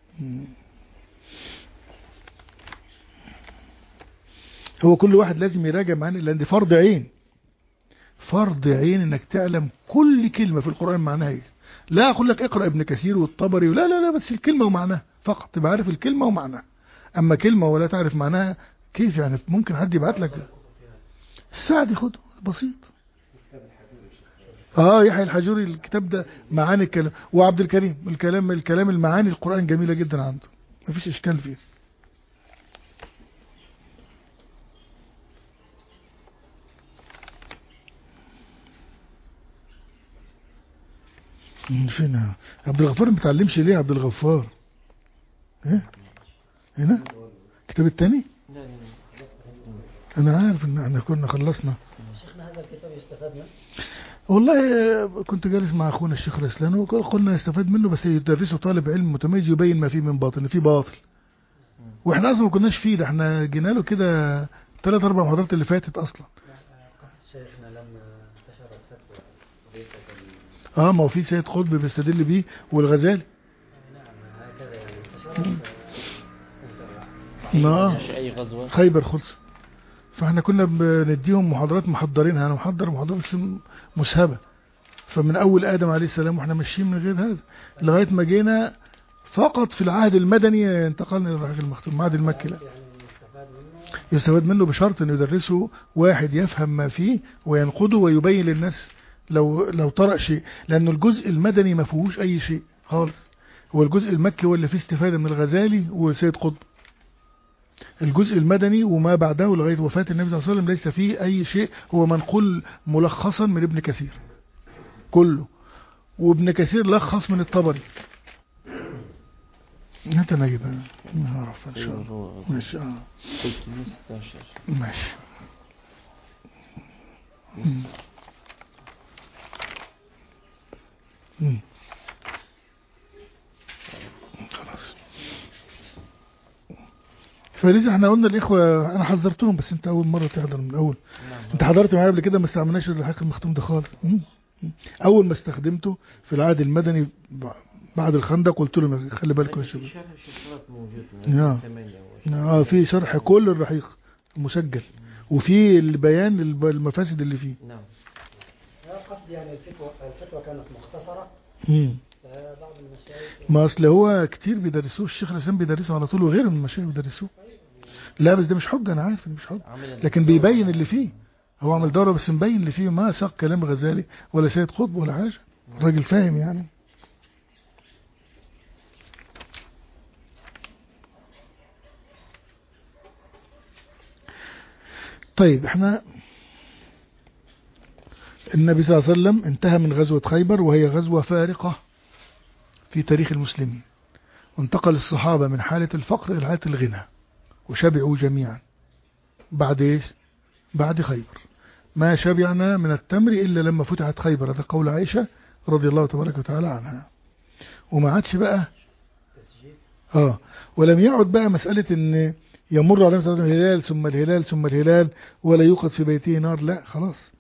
هو كل واحد لازم يراجع معانا لان دي فرض عين فرض عين انك تعلم كل كلمه في القران معناها ايه لا اقول لك اقرا ابن كثير والطبري لا لا لا بس الكلمه ومعناها فقط تبقى عارف الكلمه ومعناها اما كلمه ولا تعرف معناها كيف يعني ممكن حد يبعت لك الساعه دي خده بسيط اه يحيى الحجوري الكتاب ده معاني الكلام وعبد الكريم الكلام الكلام المعاني القرآن جميلة جدا عنده مفيش اشكال فيه مم، فين عبد الغفار ما بتعلمش ليه عبد الغفار ايه هنا الكتاب التاني لا لا انا عارف ان احنا كنا خلصنا شيخنا هذا الكتاب يستفاد منه والله آه، كنت جالس مع اخونا الشيخ رسلان وقلنا يستفاد منه بس يدرسه طالب علم متميز يبين ما فيه من باطل ان فيه باطل واحنا اصلا ما كناش فيه ده احنا جينا له كده ثلاث اربع محاضرات اللي فاتت اصلا قصد شيخنا لما انتشرت فتوى قضية ال- اه ما هو في سيد قطب بيستدل بيه والغزالي نعم هكذا يعني انتشرت ف- ما مش اي غزوه خيبر خلص فاحنا كنا بنديهم محاضرات محضرينها انا محضر محاضرات بس مسهبه فمن اول ادم عليه السلام واحنا ماشيين من غير هذا لغايه ما جينا فقط في العهد المدني انتقلنا الى العهد المختوم العهد المكي لا يعني يستفاد منه يستفاد منه بشرط انه يدرسه واحد يفهم ما فيه وينقده ويبين للناس لو لو طرأ شيء لأنه الجزء المدني ما فيهوش أي شيء خالص هو الجزء المكي هو اللي فيه استفادة من الغزالي وسيد قطب الجزء المدني وما بعده لغاية وفاة النبي صلى الله عليه وسلم ليس فيه أي شيء هو منقول ملخصا من ابن كثير كله وابن كثير لخص من الطبري انت نجد نعرف ان شاء ايوه الله هو غزوة. ماشي اه 316 ماشي مم. مم. خلاص فلذا احنا قلنا الاخوة انا حذرتهم بس انت اول مرة تحضر من الاول نعم انت حضرت معايا قبل كده ما استعملناش الرحيق المختوم ده خالص مم. مم. اول ما استخدمته في العهد المدني ب- بعد الخندق قلت لهم خلي بالكم يا شباب في شرح الشفرات موجود نعم. ثمانية اه في شرح كل الرحيق مسجل وفي البيان الب- المفاسد اللي فيه نعم قصد يعني الفتوى الفتوى كانت مختصرة مم. فبعض المشايخ ما اصل هو كتير بيدرسوه الشيخ الاسلام بيدرسه على طول وغيره من المشايخ بيدرسوه لا بس ده مش حجه انا عارف ان مش حجه عمل لكن بيبين اللي فيه هو عمل دوره بس مبين اللي فيه ما ساق كلام الغزالي ولا سيد قطب ولا حاجه الراجل فاهم يعني طيب احنا النبي صلى الله عليه وسلم انتهى من غزوة خيبر وهي غزوة فارقة في تاريخ المسلمين وانتقل الصحابة من حالة الفقر إلى حالة الغنى وشبعوا جميعا بعد ايش بعد خيبر ما شبعنا من التمر إلا لما فتحت خيبر هذا قول عائشة رضي الله تبارك وتعالى عنها وما عادش بقى تسجيل اه ولم يعد بقى مسألة ان يمر على مثلا الهلال ثم الهلال ثم الهلال ولا يوقد في بيته نار لا خلاص